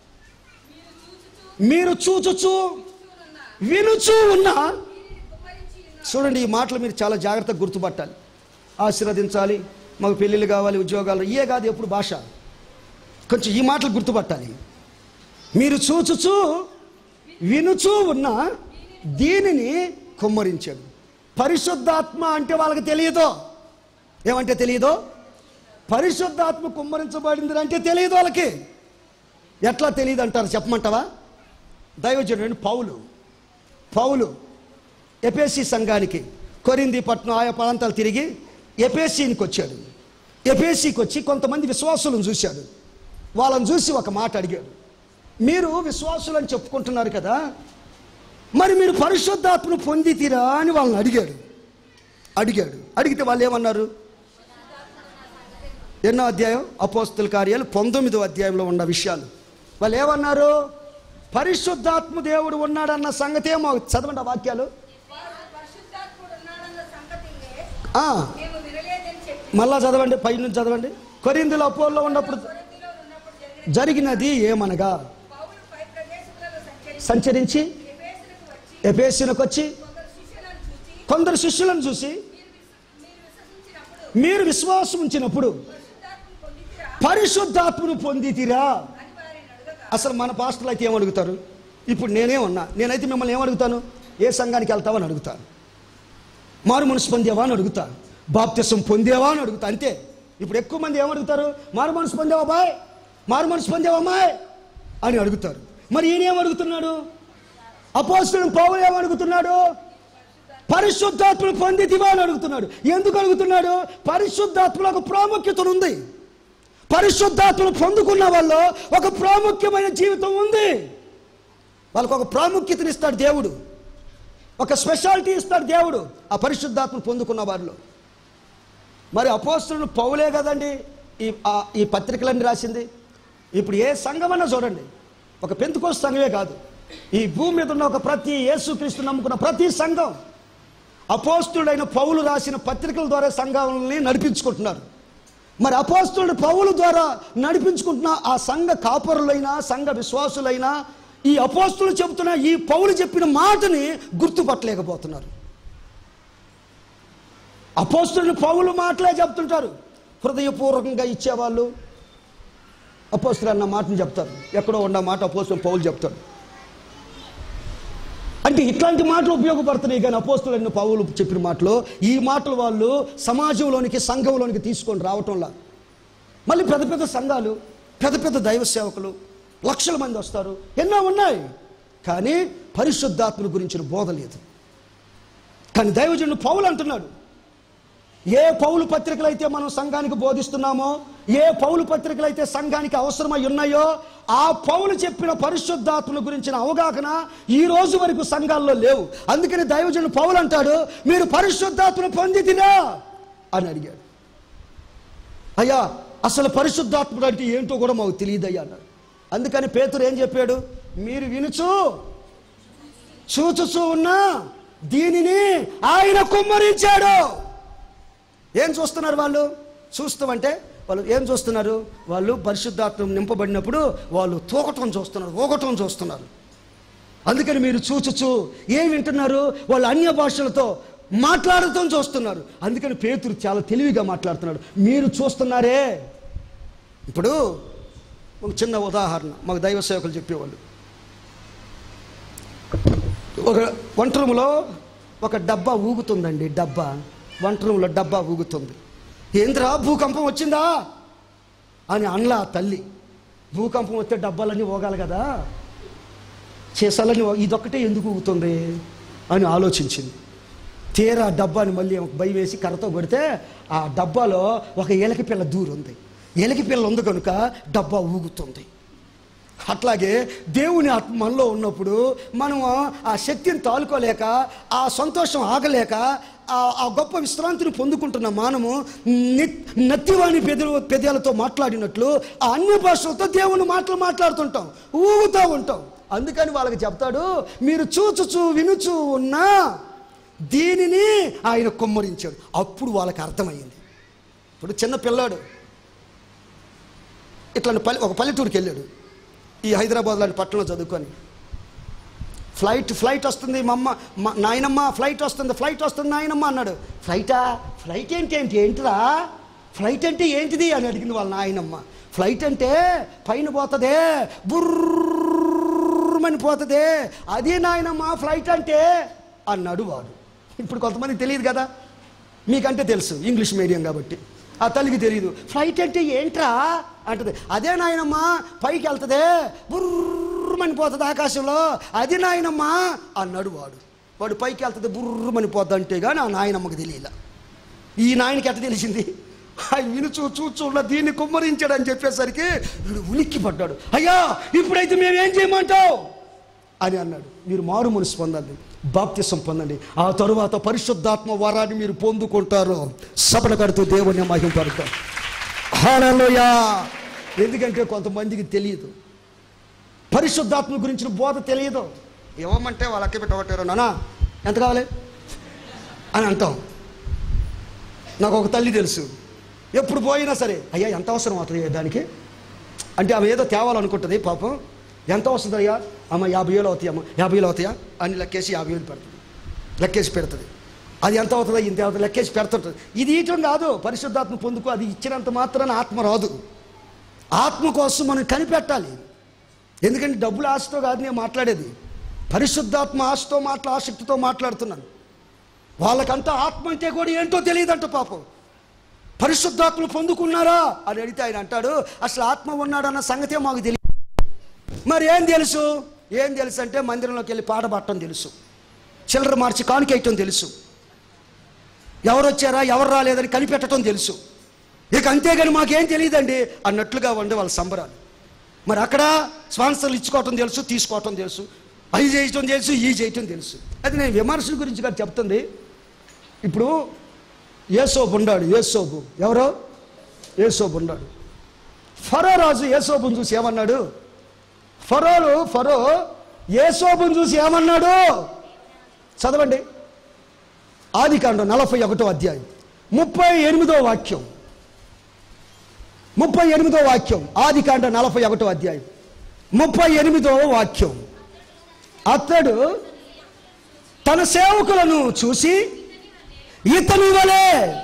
మీరు చూచుచు వినుచూ ఉన్న చూడండి ఈ మాటలు మీరు చాలా జాగ్రత్తగా గుర్తుపట్టాలి ఆశీర్వదించాలి మాకు పెళ్ళిళ్ళు కావాలి ఉద్యోగాలు ఇయే కాదు ఎప్పుడు భాష కొంచెం ఈ మాటలు గుర్తుపట్టాలి మీరు చూచుచు వినుచూ ఉన్న దీనిని కుమ్మరించాడు పరిశుద్ధాత్మ అంటే వాళ్ళకి తెలియదు ఏమంటే తెలియదు పరిశుద్ధాత్మ కుమ్మరించబడింది అంటే తెలియదు వాళ్ళకి ఎట్లా తెలియదు అంటారు చెప్పమంటావా దైవజనుడు పౌలు పౌలు ఎపేసి సంఘానికి కొరింది పట్నం ఆయా ప్రాంతాలు తిరిగి ఎపేసీనికి వచ్చాడు ఎపేసీకి వచ్చి కొంతమంది విశ్వాసులను చూశాడు వాళ్ళని చూసి ఒక మాట అడిగాడు మీరు విశ్వాసులు అని చెప్పుకుంటున్నారు కదా మరి మీరు పరిశుద్ధాత్మను పొందితీరా అని వాళ్ళని అడిగాడు అడిగాడు అడిగితే వాళ్ళు ఏమన్నారు ఎన్నో అధ్యాయం అపోస్తుల కార్యాలు పంతొమ్మిదో అధ్యాయంలో ఉన్న విషయాలు వాళ్ళు ఏమన్నారు పరిశుద్ధాత్మ దేవుడు ఉన్నాడన్న సంగతి ఏమో చదవండి ఆ వాక్యాలు వారు పరిశుద్ధాత్ముడు ఉన్నాడన్న సంగతియే ఆ, మేము వినలేదని చెప్పి మళ్ళా చదవండి పై నుంచి చదవండి కొరిందులో అపోల్లో ఉన్నప్పుడు కొరింథీలో ఉన్నప్పుడు జరిగిన జరిగినది ఏమనగా పౌలు పై ప్రదేశములలో సంచరించి సంచరించి ఎఫెసులకు వచ్చి ఎపేసినకు వచ్చి కొందరు శిష్యులను చూచి కొందరు శిష్యులను చూసి మీరు మీరు విశ్వ- మీరు విశ్వసించినప్పుడు విశ్వాసం ఉంచినప్పుడు పరిశుద్ధాత్మను పొందితిరా పరిశుద్ధాత్మను పొందితిరా అని వారిని అడగగా అసలు మన పాస్టర్లు అయితే ఏమడుగుతారు ఇప్పుడు నేనే ఉన్నా నేనైతే మిమ్మల్ని ఏమడుగుతాను ఏ సంఘానికి వెళ్తావని అడుగుతాను మారు మనసు పొందేవా అని అడుగుతాను బాప్తిసం పొందేవా అని అడుగుతా అంతే ఇప్పుడు ఎక్కువ మంది ఏమడుగుతారు మారు మనసు పొందేవా బాయ్ మారు మనసు పొందేవా అమ్మాయ్ అని అడుగుతారు మరి ఈయన ఏమడుగుతున్నాడు అపోస్తుడు పౌలు ఏమడుగుతున్నాడు పరిశుద్ధాత్మను పొందితివా అని అడుగుతున్నాడు ఎందుకు అడుగుతున్నాడు పరిశుద్ధాత్మలో ఒక ప్రాముఖ్యత ఉంది పరిశుద్ధాత్మను పొందుకున్న వాళ్ళు ఒక ప్రాముఖ్యమైన జీవితం ఉంది వాళ్ళకు ఒక ప్రాముఖ్యతని ఇస్తాడు దేవుడు ఒక స్పెషాలిటీ ఇస్తాడు దేవుడు ఆ పరిశుద్ధాత్మను పొందుకున్న వారిలో మరి అపోస్తులను పౌలే కదండి ఈ ఆ- ఈ పత్రికలన్నీ రాసింది ఇప్పుడు ఏ సంఘమన్నా చూడండి ఒక పెంతుకోస్ సంఘమే కాదు ఈ భూమి మీద ఉన్న ఒక ప్రతి యేసుక్రీస్తు నమ్ముకున్న ప్రతి సంఘం అపోస్తుడైన పౌలు రాసిన పత్రికల ద్వారా సంఘాలని నడిపించుకుంటున్నారు మరి అపోస్తుడు పౌలు ద్వారా నడిపించుకుంటున్న ఆ సంఘ కాపరులైనా సంఘ విశ్వాసులైనా ఈ అపోస్తులు చెబుతున్న ఈ పౌలు చెప్పిన మాటని గుర్తుపట్టలేకపోతున్నారు అపోస్తులు పౌలు మాటలే చెప్తుంటారు హృదయపూర్వకంగా ఇచ్చేవాళ్ళు అపోస్తులు అన్న మాటను చెప్తారు ఎక్కడో ఉన్న మాట అపోస్తులు పౌలు చెప్తాడు అంటే ఇట్లాంటి మాటలు ఉపయోగపడుతున్నాయి కానీ అపోస్తులైన పౌలు చెప్పిన మాటలు ఈ మాటలు వాళ్ళు సమాజంలోనికి సంఘంలోనికి తీసుకొని రావటంలా మళ్ళీ పెద్ద పెద్ద సంఘాలు పెద్ద పెద్ద దైవ సేవకులు లక్షల మంది వస్తారు ఎన్నో ఉన్నాయి కానీ పరిశుద్ధాత్మల గురించిన బోధ లేదు కానీ దైవజనుడు పౌలు అంటున్నాడు ఏ పౌలు పత్రికలు అయితే మనం సంఘానికి బోధిస్తున్నామో ఏ పౌలు పత్రికలు అయితే సంఘానికి అవసరమై ఉన్నాయో ఆ పౌలు చెప్పిన పరిశుద్ధాత్మల గురించిన అవగాహన ఈ రోజు వరకు సంఘాల్లో లేవు అందుకని దైవజనుడు పౌలు అంటాడు మీరు పరిశుద్ధాత్మను పొందితిరా అని అడిగాడు అయ్యా అసలు పరిశుద్ధాత్ముడు అంటే ఏంటో కూడా మాకు తెలియదయ్యా అన్నాడు అందుకని పేతురు ఏం చెప్పాడు మీరు వినుచు చూచుచూ ఉన్నా దీనిని ఆయన కుమ్మరించాడు ఏం చూస్తున్నారు వాళ్ళు చూస్తామంటే వాళ్ళు ఏం చూస్తున్నారు వాళ్ళు పరిశుద్ధాత్మ నింపబడినప్పుడు వాళ్ళు తూకటం చూస్తున్నారు ఊగటం చూస్తున్నారు అందుకని మీరు చూచుచు ఏం వింటున్నారు వాళ్ళు అన్య భాషలతో మాట్లాడటం చూస్తున్నారు అందుకని పేతురు చాలా తెలివిగా మాట్లాడుతున్నాడు మీరు చూస్తున్నారే ఇప్పుడు ఒక చిన్న ఉదాహరణ మాకు దైవ సేవకులు చెప్పేవాళ్ళు ఒక వంట రూములో ఒక డబ్బా ఊగుతుందండి డబ్బా వంట రూములో డబ్బా ఊగుతుంది ఏంద్రా భూకంపం వచ్చిందా అని అనలా ఆ తల్లి భూకంపం వస్తే డబ్బాలన్నీ ఊగాలి కదా చేసాలని ఇదొక్కటే ఎందుకు ఊగుతుంది అని ఆలోచించింది తీరా ఆ డబ్బాని మళ్ళీ ఒక భయం వేసి కర్రతో కొడితే ఆ డబ్బాలో ఒక ఏలకి పిల్ల దూరుంది ఏలకి పిల్ల ఉంది కనుక డబ్బా ఊగుతుంది అట్లాగే దేవుని ఆత్మ మనలో ఉన్నప్పుడు మనం ఆ శక్తిని తాలుకోలేక ఆ సంతోషం ఆగలేక ఆ ఆ గొప్ప విశ్రాంతిని పొందుకుంటున్న మానము ని- నత్తివాణి పెదలు పెదాలతో మాట్లాడినట్లు ఆ అన్య భాషలతో దేవుని మాటలు మాట్లాడుతుంటాం ఊగుతూ ఉంటాం అందుకని వాళ్ళకి చెప్తాడు మీరు చూచుచు వినుచు ఉన్నా దీనిని ఆయన కుమ్మరించాడు అప్పుడు వాళ్ళకి అర్థమైంది ఇప్పుడు చిన్న పిల్లాడు ఇట్లా పల్లె ఒక పల్లెటూరుకి వెళ్ళాడు ఈ హైదరాబాద్ లాంటి పట్టణంలో చదువుకొని ఫ్లైట్ ఫ్లైట్ వస్తుంది మా అమ్మ మా నాయనమ్మ ఫ్లైట్ వస్తుంది ఫ్లైట్ వస్తుంది నాయనమ్మ అన్నాడు ఫ్లైటా ఫ్లైట్ ఏంటి ఏంటి ఏంటిరా ఫ్లైట్ అంటే ఏంటిది అని అడిగింది వాళ్ళ నాయనమ్మ ఫ్లైట్ అంటే పైన పోతుందే బుర్రమని పోతుందే అదే నాయనమ్మ ఫ్లైట్ అంటే అన్నాడు వాడు ఇప్పుడు కొంతమందికి తెలియదు కదా మీకంటే తెలుసు ఇంగ్లీష్ మీడియం కాబట్టి ఆ తల్లికి తెలియదు ఫ్లైట్ అంటే ఏంట్రా అంటది అదే నాయనమ్మా పైకి వెళ్తుందే బుర్రమని పోతుంది ఆకాశంలో అది నాయనమ్మా అన్నాడు వాడు వాడు పైకి వెళ్తుంది బుర్రమని పోద్ది అంటే కానీ ఆ నాయనమ్మకి తెలియలే ఈ నాయనకి ఎట్ట తెలిసింది ఆయన విను చూ చూచున్న దీన్ని కుమ్మరించాడు అని చెప్పేసరికి వీడు ఉలిక్కి పడ్డాడు అయ్యా ఇప్పుడైతే మేము ఏం చేయమంటావు అని అన్నాడు మీరు మారు మనసు పొందండి బాప్తిసం పొందండి ఆ తరువాత పరిశుద్ధాత్మ వరాన్ని మీరు పొందుకుంటారు సపన కడుతూ దేవుని మహింపడతారు హాలలోయా ఎందుకంటే కొంతమందికి తెలియదు పరిశుద్ధాత్మ గురించిన బోధ తెలియదు ఇవ్వమంటే వాళ్ళ అక్క పెట్టబట్టారు నానా ఎంత కావాలి అని అంటాం నాకు ఒక తల్లి తెలుసు ఎప్పుడు పోయినా సరే అయ్యా ఎంత అవసరం అవుతుంది దానికి అంటే ఆమె ఏదో తేవాలనుకుంటుంది పాపం ఎంత వస్తుంది అయ్యా అమ్మ యాభై వేలు అవుతాయి అమ్మ యాభై వేలు అవుతాయా అని లెక్కేసి యాభై వేలు పెడుతుంది లెక్కేసి పెడుతుంది అది ఎంత అవుతుందో ఇంత అవుతుంది లెక్కేసి పెడుతుంటుంది ఇది ఇయటం కాదు పరిశుద్ధాత్మ పొందుకో అది ఇచ్చినంత మాత్రాన ఆత్మ రాదు ఆత్మ కోసం మనం కనిపెట్టాలి ఎందుకంటే డబ్బులు ఆశతో కాదు నేను మాట్లాడేది పరిశుద్ధాత్మ ఆశతో మాట్లా ఆసక్తితో మాట్లాడుతున్నాను వాళ్ళకంతా ఆత్మ అంటే కూడా ఏంటో తెలియదంట పాపం పరిశుద్ధాత్మలు పొందుకున్నారా అని అడిగితే ఆయన అంటాడు అసలు ఆత్మ ఉన్నాడన్న సంగతే మాకు తెలియదు మరి ఏం తెలుసు ఏం తెలుసు అంటే మందిరంలోకి వెళ్ళి పాట పట్టడం తెలుసు చిల్లర మార్చి కానుకేయటం తెలుసు ఎవరు వచ్చారా ఎవరు రాలేదని కనిపెట్టడం తెలుసు ఇక అంతేగాని మాకేం తెలియదండి అన్నట్లుగా ఉండే వాళ్ళ సంబరాలు మరి అక్కడ స్పాన్సర్లు ఇచ్చుకోవటం తెలుసు తీసుకోవటం తెలుసు అవి చేయటం తెలుసు ఈ చేయటం తెలుసు అది నేను విమర్శల గురించి కాదు చెప్తుంది ఇప్పుడు ఏసోబు ఉన్నాడు ఏసోబు ఎవరు ఏసోబు ఉన్నాడు ఫరో రాజు ఏసోబుని చూసి ఏమన్నాడు ఫరోలు ఫరో ఏసోబుని చూసి ఏమన్నాడు చదవండి ఆది కాండం నలభై ఒకటో అధ్యాయం ముప్పై ఎనిమిదో వాక్యం ముప్పై ఎనిమిదో వాక్యం ఆది కాండ నలభై ఒకటో అధ్యాయం ముప్పై ఎనిమిదో వాక్యం అతడు తన సేవకులను చూసి ఇతని వలే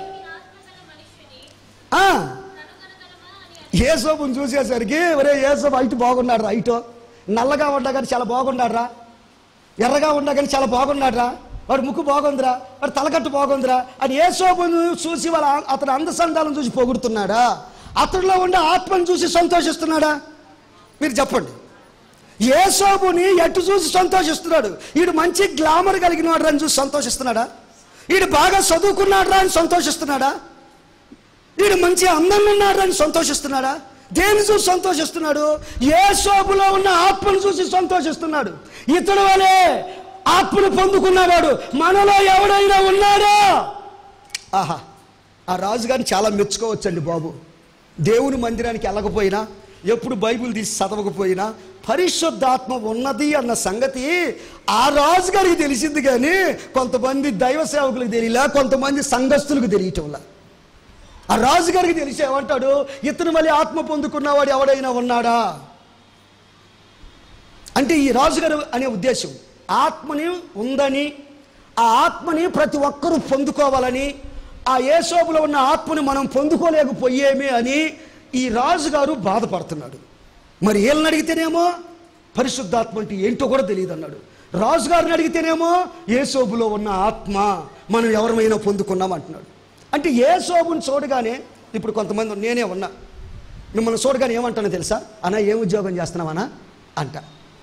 ఆ, ఏసోబుని చూసేసరికి ఒరే ఏసోబు హైట్ బాగున్నాడు రా హైట్ నల్లగా ఉన్నా కానీ చాలా బాగున్నాడు రా ఎర్రగా ఉన్నా కానీ చాలా బాగున్నాడు రా వాడు ముక్కు బాగుందిరా వాడు తలకట్టు బాగుందిరా అని ఏసోబును చూసి వాళ్ళ అతని అందసందాలను చూసి పొగుడుతున్నాడా అతడిలో ఉండే ఆత్మను చూసి సంతోషిస్తున్నాడా మీరు చెప్పండి ఏసోబుని ఎటు చూసి సంతోషిస్తున్నాడు వీడు మంచి గ్లామర్ కలిగిన వాడు అని చూసి సంతోషిస్తున్నాడా వీడు బాగా చదువుకున్నాడు రా అని సంతోషిస్తున్నాడా వీడు మంచి అందంగా ఉన్నాడు అని సంతోషిస్తున్నాడా దేని చూసి సంతోషిస్తున్నాడు ఏ శోభలో ఉన్న ఆత్మను చూసి సంతోషిస్తున్నాడు ఇతడు వలే ఆత్మను పొందుకున్నవాడు మనలో ఎవడైనా ఉన్నాడా ఆహా ఆ రాజుగారిని చాలా మెచ్చుకోవచ్చండి బాబు దేవుని మందిరానికి వెళ్ళకపోయినా ఎప్పుడు బైబిల్ తీసి చదవకపోయినా పరిశుద్ధాత్మ ఉన్నది అన్న సంగతి ఆ రాజుగారికి తెలిసింది కానీ కొంతమంది దైవ సేవకులకు తెలియలా కొంతమంది సంఘస్థులకు తెలియటంలా ఆ రాజుగారికి తెలిసి ఏమంటాడు ఇతను మళ్ళీ ఆత్మ పొందుకున్నవాడు ఎవడైనా ఉన్నాడా అంటే ఈ రాజుగారు అనే ఉద్దేశం ఆత్మని ఉందని ఆ ఆత్మని ప్రతి ఒక్కరూ పొందుకోవాలని ఆ ఏసోబులో ఉన్న ఆత్మని మనం పొందుకోలేకపోయేమే అని ఈ రాజుగారు బాధపడుతున్నాడు మరి వీళ్ళని అడిగితేనేమో పరిశుద్ధాత్మ అంటే ఏంటో కూడా తెలియదు అన్నాడు రాజుగారిని అడిగితేనేమో ఏసోబులో ఉన్న ఆత్మ మనం ఎవరమైనా పొందుకున్నాం అంటున్నాడు అంటే ఏసోబుని చూడగానే ఇప్పుడు కొంతమంది నేనే ఉన్నా మిమ్మల్ని చూడగానే ఏమంటానో తెలుసా అన్నా ఏం ఉద్యోగం చేస్తున్నావనా అంట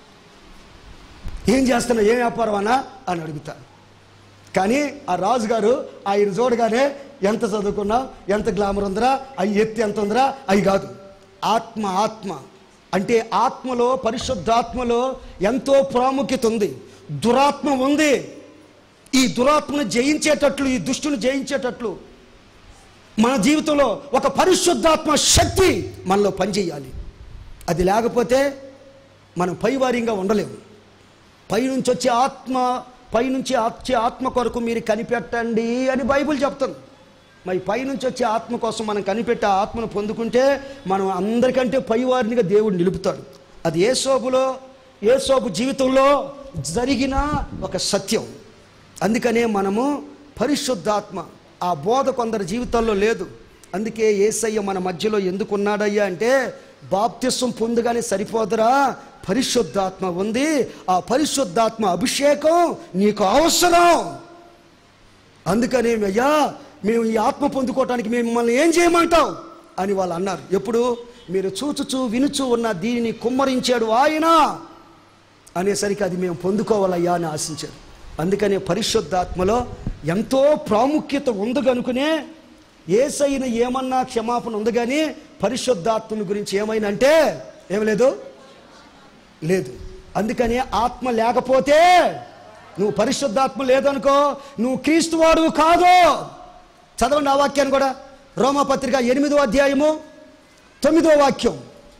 ఏం చేస్తున్నావు ఏం వ్యాపారం అన్నా అని అడుగుతాను కానీ ఆ రాజుగారు ఆయన చూడగానే ఎంత చదువుకున్నావు ఎంత గ్లామర్ ఉందిరా అవి ఎత్తి ఎంత ఉందిరా అవి కాదు ఆత్మ ఆత్మ అంటే ఆత్మలో పరిశుద్ధాత్మలో ఎంతో ప్రాముఖ్యత ఉంది దురాత్మ ఉంది ఈ దురాత్మను జయించేటట్లు ఈ దుష్టుని జయించేటట్లు మన జీవితంలో ఒక పరిశుద్ధాత్మ శక్తి మనలో పనిచేయాలి అది లేకపోతే మనం పైవారీగా ఉండలేము పైనుంచి వచ్చే ఆత్మ పైనుంచి వచ్చే ఆత్మ కొరకు మీరు కనిపెట్టండి అని బైబిల్ చెప్తుంది మరి పైనుంచి వచ్చే ఆత్మ కోసం మనం కనిపెట్టే ఆత్మను పొందుకుంటే మనం అందరికంటే పైవారినిగా దేవుడు నిలుపుతాడు అది ఏ శోభులో ఏ శోభు జీవితంలో జరిగిన ఒక సత్యం అందుకనే మనము పరిశుద్ధాత్మ ఆ బోధ కొందరి జీవితాల్లో లేదు అందుకే ఏసయ్య మన మధ్యలో ఎందుకున్నాడయ్యా అంటే బాప్తిస్వం పొందుగానే సరిపోదురా పరిశుద్ధాత్మ ఉంది ఆ పరిశుద్ధాత్మ అభిషేకం నీకు అవసరం అందుకనే అయ్యా మేము ఈ ఆత్మ పొందుకోవటానికి మేము మిమ్మల్ని ఏం చేయమంటావు అని వాళ్ళు అన్నారు ఎప్పుడు మీరు చూచుచూ వినుచూ ఉన్న దీనిని కుమ్మరించాడు ఆయన అనేసరికి అది మేము పొందుకోవాలయ్యా అని ఆశించారు అందుకనే పరిశుద్ధాత్మలో ఎంతో ప్రాముఖ్యత ఉంది కనుకనే ఏసైన ఏమన్నా క్షమాపణ ఉంది కానీ పరిశుద్ధాత్మని గురించి ఏమైనా అంటే ఏం లేదు లేదు అందుకని ఆత్మ లేకపోతే నువ్వు పరిశుద్ధాత్మ లేదనుకో నువ్వు క్రీస్తువాడు కాదు చదవండి ఆ వాక్యాన్ని కూడా రోమాపత్రిక ఎనిమిదో అధ్యాయము తొమ్మిదో వాక్యం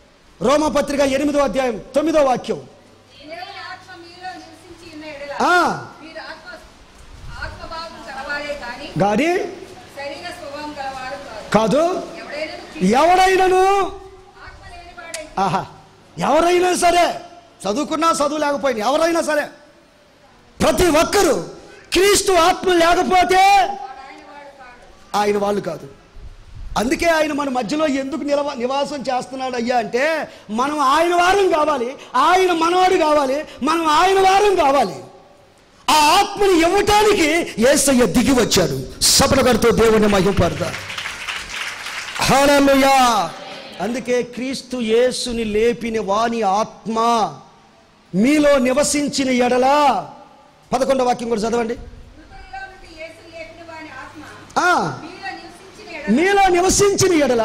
రోమపత్రిక ఎనిమిదో అధ్యాయం తొమ్మిదో వాక్యం దేవుని ఆత్మ మీలో నివసించి ఉన్న ఎడల ఆ, మీరు ఆత్మ ఆత్మభావం కలవారే కానీ గాని శరీర స్వభావం కలవారు కాదు కాదు ఎవడైనా ఎవరైనను ఆత్మ లేనివాడై ఆహా ఎవరైనా సరే చదువుకున్నా చదువు లేకపోయినా ఎవరైనా సరే ప్రతి ఒక్కరూ క్రీస్తు ఆత్మ లేకపోతే ఆయన వాడు కాడు ఆయన వాళ్ళు కాదు అందుకే ఆయన మన మధ్యలో ఎందుకు నిలవ నివాసం చేస్తున్నాడు అయ్యా అంటే మనం ఆయన వారం కావాలి ఆయన మనవాడు కావాలి మనం ఆయన వారం కావాలి ఆ ఆత్మని ఇవ్వటానికి ఏసయ్య దిగి వచ్చాడు సపనగడితో దేవుని మహింపడతా హల్లెలూయా అందుకే క్రీస్తు యేసుని లేపిన వాని ఆత్మ మీలో నివసించిన ఎడలా పదకొండవ వాక్యం కూడా చదవండి మృతుల్లో నుండి యేసు లేపిన వాని ఆత్మ ఆ, మీలో నివసించిన ఎడల మీలో నివసించిన ఎడల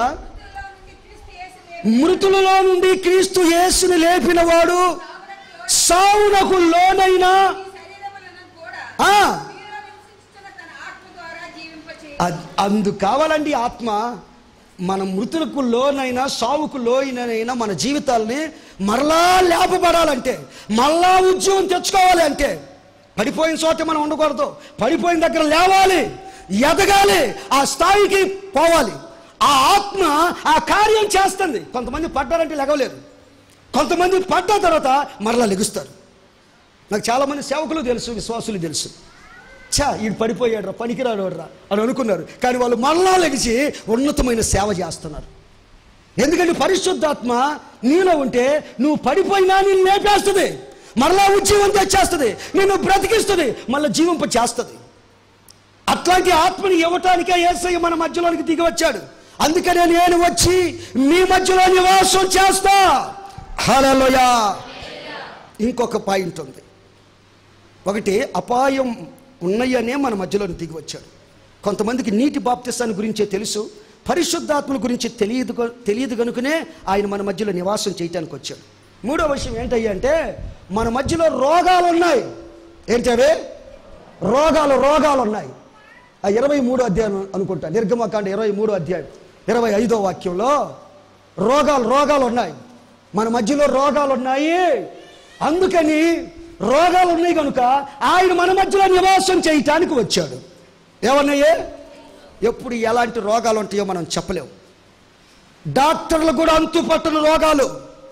మృతుల్లో నుండి క్రీస్తు యేసు లేపిన మృతులలో నుండి క్రీస్తు యేసుని లేపిన వాడు సావునకు లోనైనా శరీరములను కూడా ఆ, మీలో నివసించుతున్న తన ఆత్మ ద్వారా జీవింపచే అద్- అందు కావాలండి ఆత్మ మన మృతులకు లోనైనా సావుకు లోనైనా మన జీవితాల్ని మరలా లేపబడాలంటే మరలా ఉద్యోగం తెచ్చుకోవాలి అంటే పడిపోయిన చోట మనం ఉండకూడదు పడిపోయిన దగ్గర లేవాలి ఎదగాలి ఆ స్థాయికి పోవాలి ఆ ఆత్మ ఆ కార్యం చేస్తుంది కొంతమంది పడ్డారంటే లెగవలేరు కొంతమంది పడ్డ తర్వాత మరలా లెగుస్తారు నాకు చాలామంది సేవకులు తెలుసు విశ్వాసులు తెలుసు చా ఈడు పడిపోయాడు రా పనికిరాడు రా అని అనుకున్నారు కానీ వాళ్ళు మరలా లెగిసి ఉన్నతమైన సేవ చేస్తున్నారు ఎందుకంటే పరిశుద్ధాత్మ నీలో ఉంటే నువ్వు పడిపోయినా నేను లేపేస్తుంది మరలా ఉద్యోగం తెచ్చేస్తుంది నేను బ్రతికిస్తుంది మళ్ళీ జీవింప చేస్తుంది అట్లాంటి ఆత్మని ఇవ్వటానికే ఏసయ్య మన మధ్యలోనికి దిగి వచ్చాడు అందుకనే నేను వచ్చి మీ మధ్యలో నివాసం చేస్తా హలోయా ఇంకొక పాయింట్ ఉంది ఒకటి అపాయం ఉన్నాయనే మన మధ్యలోని దిగి వచ్చాడు కొంతమందికి నీటి బాప్తిస్తాన్ని గురించే తెలుసు పరిశుద్ధాత్మల గురించి తెలియదు క- తెలియదు కనుకనే ఆయన మన మధ్యలో నివాసం చేయటానికి వచ్చాడు మూడో విషయం ఏంటయ్యా అంటే మన మధ్యలో రోగాలు ఉన్నాయి ఏంటవి రోగాలు రోగాలు ఉన్నాయి ఆ ఇరవై మూడో అధ్యాయం అనుకుంటా నిర్గమకాండ ఇరవై మూడో అధ్యాయం ఇరవై ఐదో వాక్యంలో రోగాలు రోగాలు ఉన్నాయి మన మధ్యలో రోగాలు ఉన్నాయి అందుకని రోగాలు ఉన్నాయి కనుక ఆయన మన మధ్యలో నివాసం చేయటానికి వచ్చాడు ఏమన్నాయే ఎప్పుడు ఎలాంటి రోగాలు ఉంటాయో మనం చెప్పలేము డాక్టర్లు కూడా అంతుపట్టని రోగాలు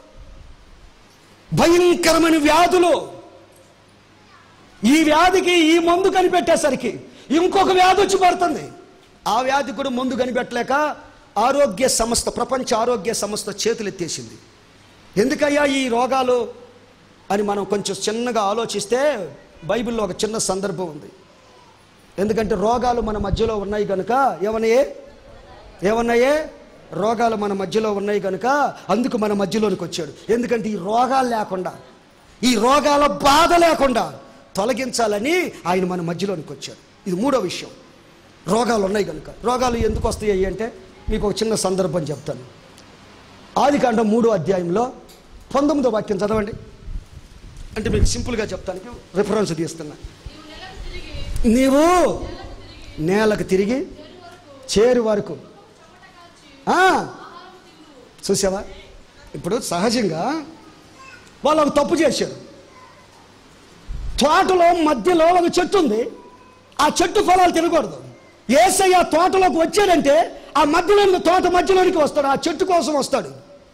భయంకరమైన వ్యాధులు ఈ వ్యాధికి ఈ మందు కనిపెట్టేసరికి ఇంకొక వ్యాధి వచ్చి పడుతుంది ఆ వ్యాధి కూడా ముందు కనిపెట్టలేక ఆరోగ్య సంస్థ ప్రపంచ ఆరోగ్య సంస్థ చేతులు ఎత్తేసింది ఎందుకయ్యా ఈ రోగాలు అని మనం కొంచెం చిన్నగా ఆలోచిస్తే బైబిల్లో ఒక చిన్న సందర్భం ఉంది ఎందుకంటే రోగాలు మన మధ్యలో ఉన్నాయి కనుక ఏమన్నాయే ఏమన్నాయే రోగాలు మన మధ్యలో ఉన్నాయి కనుక అందుకు మన మధ్యలోనికి వచ్చాడు ఎందుకంటే ఈ రోగాలు లేకుండా ఈ రోగాల బాధ లేకుండా తొలగించాలని ఆయన మన మధ్యలోనికి వచ్చాడు ఇది మూడో విషయం రోగాలు ఉన్నాయి కనుక రోగాలు ఎందుకు వస్తాయి అంటే మీకు ఒక చిన్న సందర్భం చెప్తాను ఆదికాండం మూడో అధ్యాయంలో పంతొమ్మిదో వాక్యం చదవండి అంటే మీకు సింపుల్గా చెప్తానికి రిఫరెన్స్ తీస్తున్నా నీవు నెలకు తిరిగి నీవు నేలకు తిరిగి చేరు వరకు ఆ, చూసావా ఇప్పుడు సహజంగా వాళ్ళు ఒక తప్పు చేశారు తోటలో మధ్యలో ఒక చెట్టు ఉంది ఆ చెట్టు ఫలాలు తినకూడదు ఏసయ్య ఆ తోటలోకి వచ్చాడంటే ఆ మధ్యలో ఉన్న తోట మధ్యలోనికి వస్తాడు ఆ చెట్టు కోసం వస్తాడు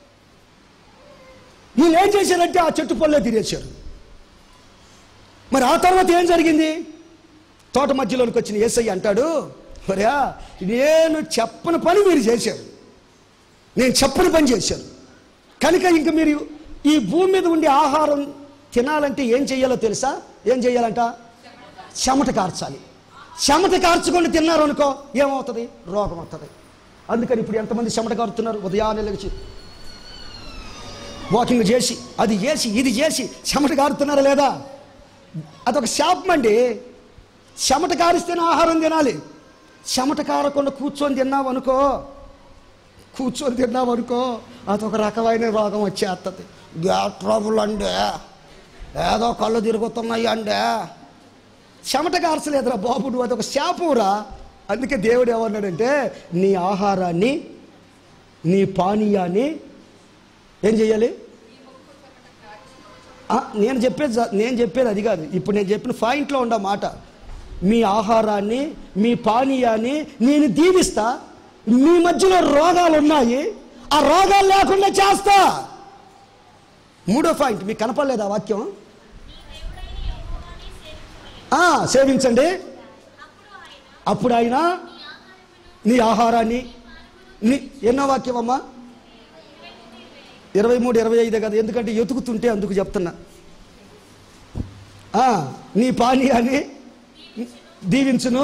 వీళ్ళు ఏం చేశారంటే ఆ చెట్టు పళ్ళే తినేశారు మరి ఆ తర్వాత ఏం జరిగింది తోట మధ్యలోనికి వచ్చిన ఏసయ్య అంటాడు మరా నేను చెప్పని పని మీరు చేశారు నేను చెప్పని పని చేశాను కనుక ఇంక మీరు ఈ భూమి మీద ఉండే ఆహారం తినాలంటే ఏం చేయాలో తెలుసా ఏం చేయాలంట చెమట కార్చాలి చెమట కార్చుకొని తిన్నారు అనుకో ఏమవుతుంది రోగం వస్తుంది అందుకని ఇప్పుడు ఎంతమంది చెమట కారుతున్నారు ఉదయాన్నే లేచి వాకింగ్ చేసి అది చేసి ఇది చేసి చెమట కారుతున్నారా లేదా అదొక శాపం అండి చెమట కారిస్తేనే ఆహారం తినాలి చెమట కారకుండా కూర్చొని తిన్నావు అనుకో కూర్చొని తిన్నావు అనుకో అదొక రకమైన రోగం వచ్చేస్తుంది గ్యాస్ ట్రబుల్ అండి ఏదో కళ్ళు తిరుగుతున్నాయి అండి చెమట కార్చలేదురా బాబు నువ్వు అదొక శాపంరా అందుకే దేవుడు ఏమన్నాడంటే నీ ఆహారాన్ని నీ పానీయాన్ని ఏం చెయ్యాలి ఆ, నేను చెప్పేది జ- నేను చెప్పేది అది కాదు ఇప్పుడు నేను చెప్పిన పాయింట్లో ఉండ మాట మీ ఆహారాన్ని మీ పానీయాన్ని నేను దీవిస్తా మీ మధ్యలో రోగాలు ఉన్నాయి ఆ రోగాలు లేకుండా చేస్తా మూడో పాయింట్ మీకు కనపడలేదు ఆ వాక్యం ఆ, సేవించండి అప్పుడు ఆయన నీ ఆహారాన్ని నీ ఎన్నో వాక్యం అమ్మా ఇరవై మూడు ఇరవై ఐదే కదా ఎందుకంటే ఎతుకుతుంటే అందుకు చెప్తున్నా ఆ, నీ పానీయాన్ని దీవించును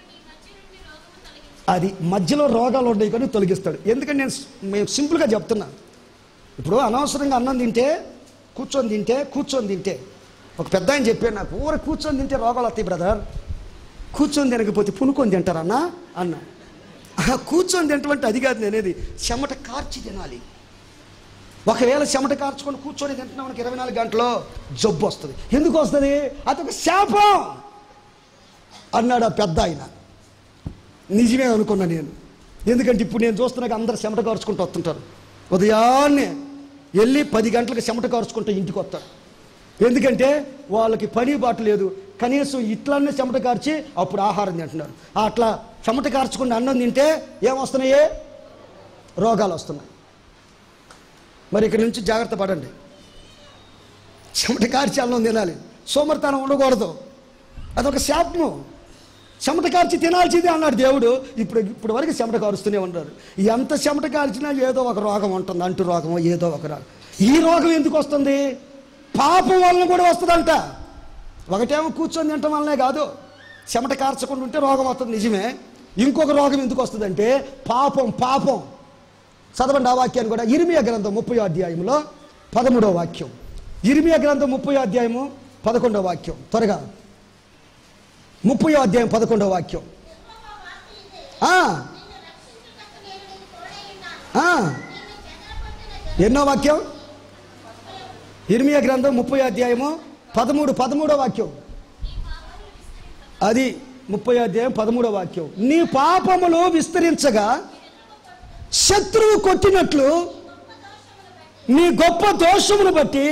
అది మధ్యలో రోగాలు ఉన్నాయి కానీ తొలగిస్తాడు ఎందుకంటే నేను స్- మేము సింపుల్గా చెప్తున్నా ఇప్పుడు అనవసరంగా అన్నం తింటే కూర్చొని తింటే కూర్చొని తింటే ఒక పెద్ద ఆయన చెప్పాడు నాకు ఊర కూర్చొని తింటే రోగాలు వస్తాయి బ్రదర్ కూర్చొని తినకపోతే పునుకొని తింటారన్నా అన్న ఆ, కూర్చొని తింటమంటే అది కాదు నేనేది చెమట కార్చి తినాలి ఒకవేళ చెమట కార్చుకొని కూర్చొని తింటున్నా మనకి ఇరవై నాలుగు గంటలో జబ్బు వస్తుంది ఎందుకు వస్తుంది అదొక శాపం అన్నాడు ఆ పెద్ద ఆయన నిజమే అనుకున్నా నేను ఎందుకంటే ఇప్పుడు నేను చూస్తున్నాక అందరు చెమట కార్చుకుంటూ వస్తుంటారు ఉదయాన్నే వెళ్ళి పది గంటలకు చెమట కార్చుకుంటూ ఇంటికి వస్తారు ఎందుకంటే వాళ్ళకి పని బాటు లేదు కనీసం ఇట్లానే చెమట కార్చి అప్పుడు ఆహారం తింటున్నారు అట్లా చెమట కార్చుకుని అన్నం తింటే ఏమొస్తున్నాయి రోగాలు వస్తున్నాయి మరి ఇక్కడి నుంచి జాగ్రత్త పడండి చెమట కార్చి అన్నం తినాలి సోమరితనం ఉండకూడదు అదొక శాపము చెమట కార్చి తినాల్సిందే అన్నాడు దేవుడు ఇప్పుడు ఇప్పుడు వరకు చెమట కారుస్తూనే ఉన్నారు ఎంత చెమట కార్చినా ఏదో ఒక రోగం ఉంటుంది అంటు రోగం ఏదో ఒక రోగం ఈ రోగం ఎందుకు వస్తుంది పాపం వలన కూడా వస్తుందంట ఒకటేమో కూర్చొని తినటం వల్లనే కాదు చెమట కార్చకుండా ఉంటే రోగం వస్తుంది నిజమే ఇంకొక రోగం ఎందుకు వస్తుందంటే పాపం పాపం చదవండి ఆ వాక్యాన్ని కూడా ఇరిమియా గ్రంథం ముప్పై అధ్యాయంలో పదమూడవ వాక్యం ఇరిమియా గ్రంథం ముప్పై అధ్యాయము పదకొండవ వాక్యం త్వరగా ముప్పై అధ్యాయం పదకొండవ వాక్యం ఆ, ఆ. ఎన్నో వాక్యం ఇర్మియా గ్రంథం ముప్పై అధ్యాయము పదమూడు పదమూడో వాక్యం అది ముప్పై అధ్యాయం పదమూడో వాక్యం నీ పాపములు విస్తరించగా శత్రువు కొట్టినట్లు నీ గొప్ప దోషమును బట్టి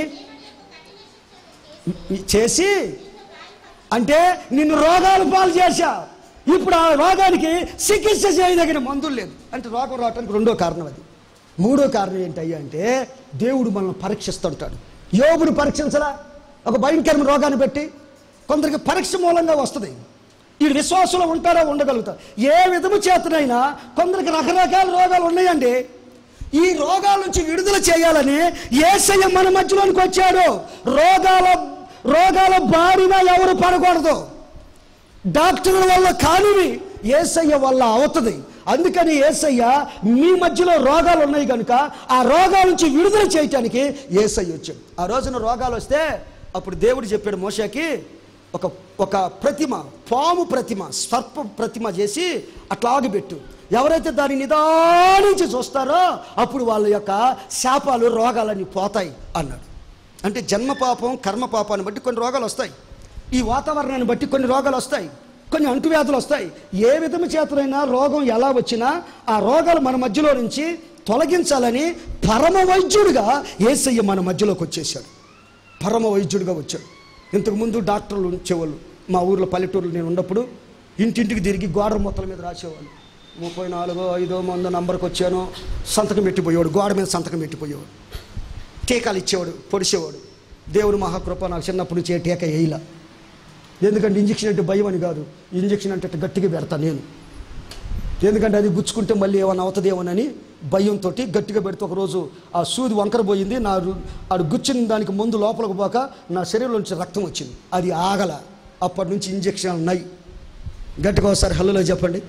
చేసి అంటే నిన్ను రోగాలు పాలు చేశా ఇప్పుడు ఆ రోగానికి చికిత్స చేయదగిన మందులు లేదు అంటే రోగం రావడానికి రెండో కారణం అది మూడో కారణం ఏంటయ్యా అంటే దేవుడు మనల్ని పరీక్షిస్తుంటాడు యోగుడు పరీక్షించలా ఒక భయంకరమైన రోగాన్ని పెట్టి కొందరికి పరీక్ష మూలంగా వస్తుంది ఈ విశ్వాసంలో ఉంటారా ఉండగలుగుతారు ఏ విధము చేతనైనా కొందరికి రకరకాల రోగాలు ఉన్నాయండి ఈ రోగాల నుంచి విడుదల చేయాలని ఏసయ్య మన మధ్యలోనికి వచ్చాడు రోగాల రోగాల బారిన ఎవరు పడకూడదు డాక్టర్ల వల్ల కానివి ఏసయ్య వల్ల అవుతుంది అందుకని ఏసయ్య మీ మధ్యలో రోగాలు ఉన్నాయి కనుక ఆ రోగాల నుంచి విడుదల చేయటానికి ఏసయ్య వచ్చాడు ఆ రోజున రోగాలు వస్తే అప్పుడు దేవుడు చెప్పాడు మోషకి ఒక ఒక ప్రతిమ పాము ప్రతిమ సర్ప ప్రతిమ చేసి అట్లాగి పెట్టు ఎవరైతే దాన్ని నిదానించి చూస్తారో అప్పుడు వాళ్ళ యొక్క శాపాలు రోగాలన్నీ పోతాయి అన్నాడు అంటే జన్మ పాపం కర్మ పాపాన్ని బట్టి కొన్ని రోగాలు వస్తాయి ఈ వాతావరణాన్ని బట్టి కొన్ని రోగాలు వస్తాయి కొన్ని అంటువ్యాధులు వస్తాయి ఏ విధము చేతనైనా రోగం ఎలా వచ్చినా ఆ రోగాలు మన మధ్యలో నుంచి తొలగించాలని పరమ వైద్యుడిగా ఏసయ్య మన మధ్యలోకి వచ్చేసాడు పరమ వైద్యుడిగా వచ్చాడు ఇంతకుముందు డాక్టర్లు ఉంచేవాళ్ళు మా ఊర్లో పల్లెటూరులో నేను ఉన్నప్పుడు ఇంటింటికి తిరిగి గోడ మొత్తల మీద రాసేవాళ్ళు ముప్పై నాలుగో ఐదో మందో నంబర్కి వచ్చాను సంతకం పెట్టిపోయేవాడు గోడ మీద సంతకం పెట్టిపోయేవాడు టీకాలు ఇచ్చేవాడు పొడిచేవాడు దేవుడు మహాకృప నాకు చిన్నప్పుడు నుంచి ఏ టీకా వేయలా ఎందుకంటే ఇంజక్షన్ అంటే భయం అని కాదు ఇంజక్షన్ అంటే గట్టిగా పెడతా నేను ఎందుకంటే అది గుచ్చుకుంటే మళ్ళీ ఏమైనా అవుతుందేమోనని భయంతో గట్టిగా పెడితే ఒకరోజు ఆ సూది వంకర పోయింది నా రు- ఆడు గుచ్చిన దానికి ముందు లోపలికి పోక నా శరీరంలో నుంచి రక్తం వచ్చింది అది ఆగల అప్పటి నుంచి ఇంజక్షన్ ఉన్నాయి గట్టిగా ఒకసారి హల్లులో చెప్పండి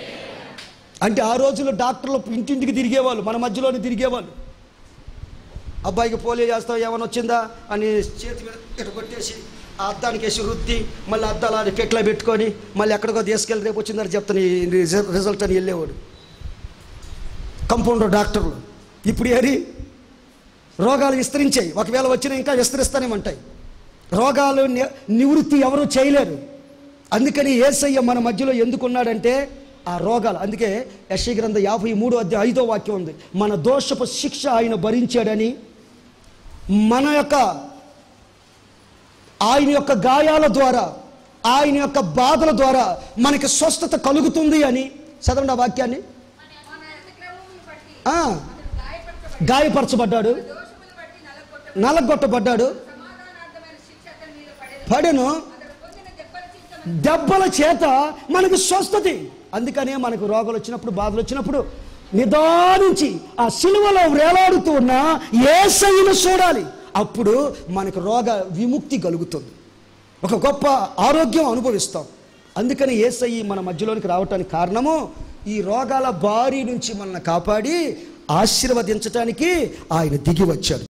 అంటే ఆ రోజుల్లో డాక్టర్లు ఇంటింటికి తిరిగేవాళ్ళు మన మధ్యలోనే తిరిగేవాళ్ళు అబ్బాయికి పోలియో చేస్తావు ఏమైనా వచ్చిందా అని చేతి మీద ఇట కొట్టేసి ఆ అద్దానికి వేసి రుద్ది మళ్ళీ అద్దాలు అది పెట్లో పెట్టుకొని మళ్ళీ ఎక్కడికో తీసుకెళ్ళి రేపు వచ్చిందని చెప్తాను ఈ రిజ- రిజల్ట్ అని వెళ్ళేవాడు కంపౌండర్ డాక్టర్లు ఇప్పుడు ఏరి రోగాలు విస్తరించాయి ఒకవేళ వచ్చినా ఇంకా విస్తరిస్తానేమంటాయి రోగాలు ని- నివృత్తి ఎవరు చేయలేరు అందుకని ఏసయ్య మన మధ్యలో ఎందుకున్నాడంటే ఆ రోగాలు అందుకే యశీ గ్రంథ యాభై మూడు అధ్యాయ ఐదో వాక్యం ఉంది మన దోషపు శిక్ష ఆయన భరించాడని మన యొక్క ఆయన యొక్క గాయాల ద్వారా ఆయన యొక్క బాధల ద్వారా మనకి స్వస్థత కలుగుతుంది అని చదవండి ఆ వాక్యాన్ని మన అతిక్రమములను బట్టి ఆ, అతడు గాయపరచబడి గాయపరచబడ్డాడు దోషములు బట్టి నలగొట్ట నలగొట్టబడ్డాడు సమాధానార్థమైన శిక్ష అతని మీద పడేది పడెను అతడు పొందిన దెబ్బల చిత్తము దెబ్బల చేత మనకు స్వస్థతి అందుకనే మనకు రోగాలు వచ్చినప్పుడు బాధలు వచ్చినప్పుడు నిదానించి ఆ సిలువలో వేలాడుతూ ఉన్న ఏసైను చూడాలి అప్పుడు మనకు రోగ విముక్తి కలుగుతుంది ఒక గొప్ప ఆరోగ్యం అనుభవిస్తాం అందుకని ఏసై మన మధ్యలోనికి రావటానికి కారణము ఈ రోగాల బారి నుంచి మనల్ని కాపాడి ఆశీర్వదించటానికి ఆయన దిగి వచ్చాడు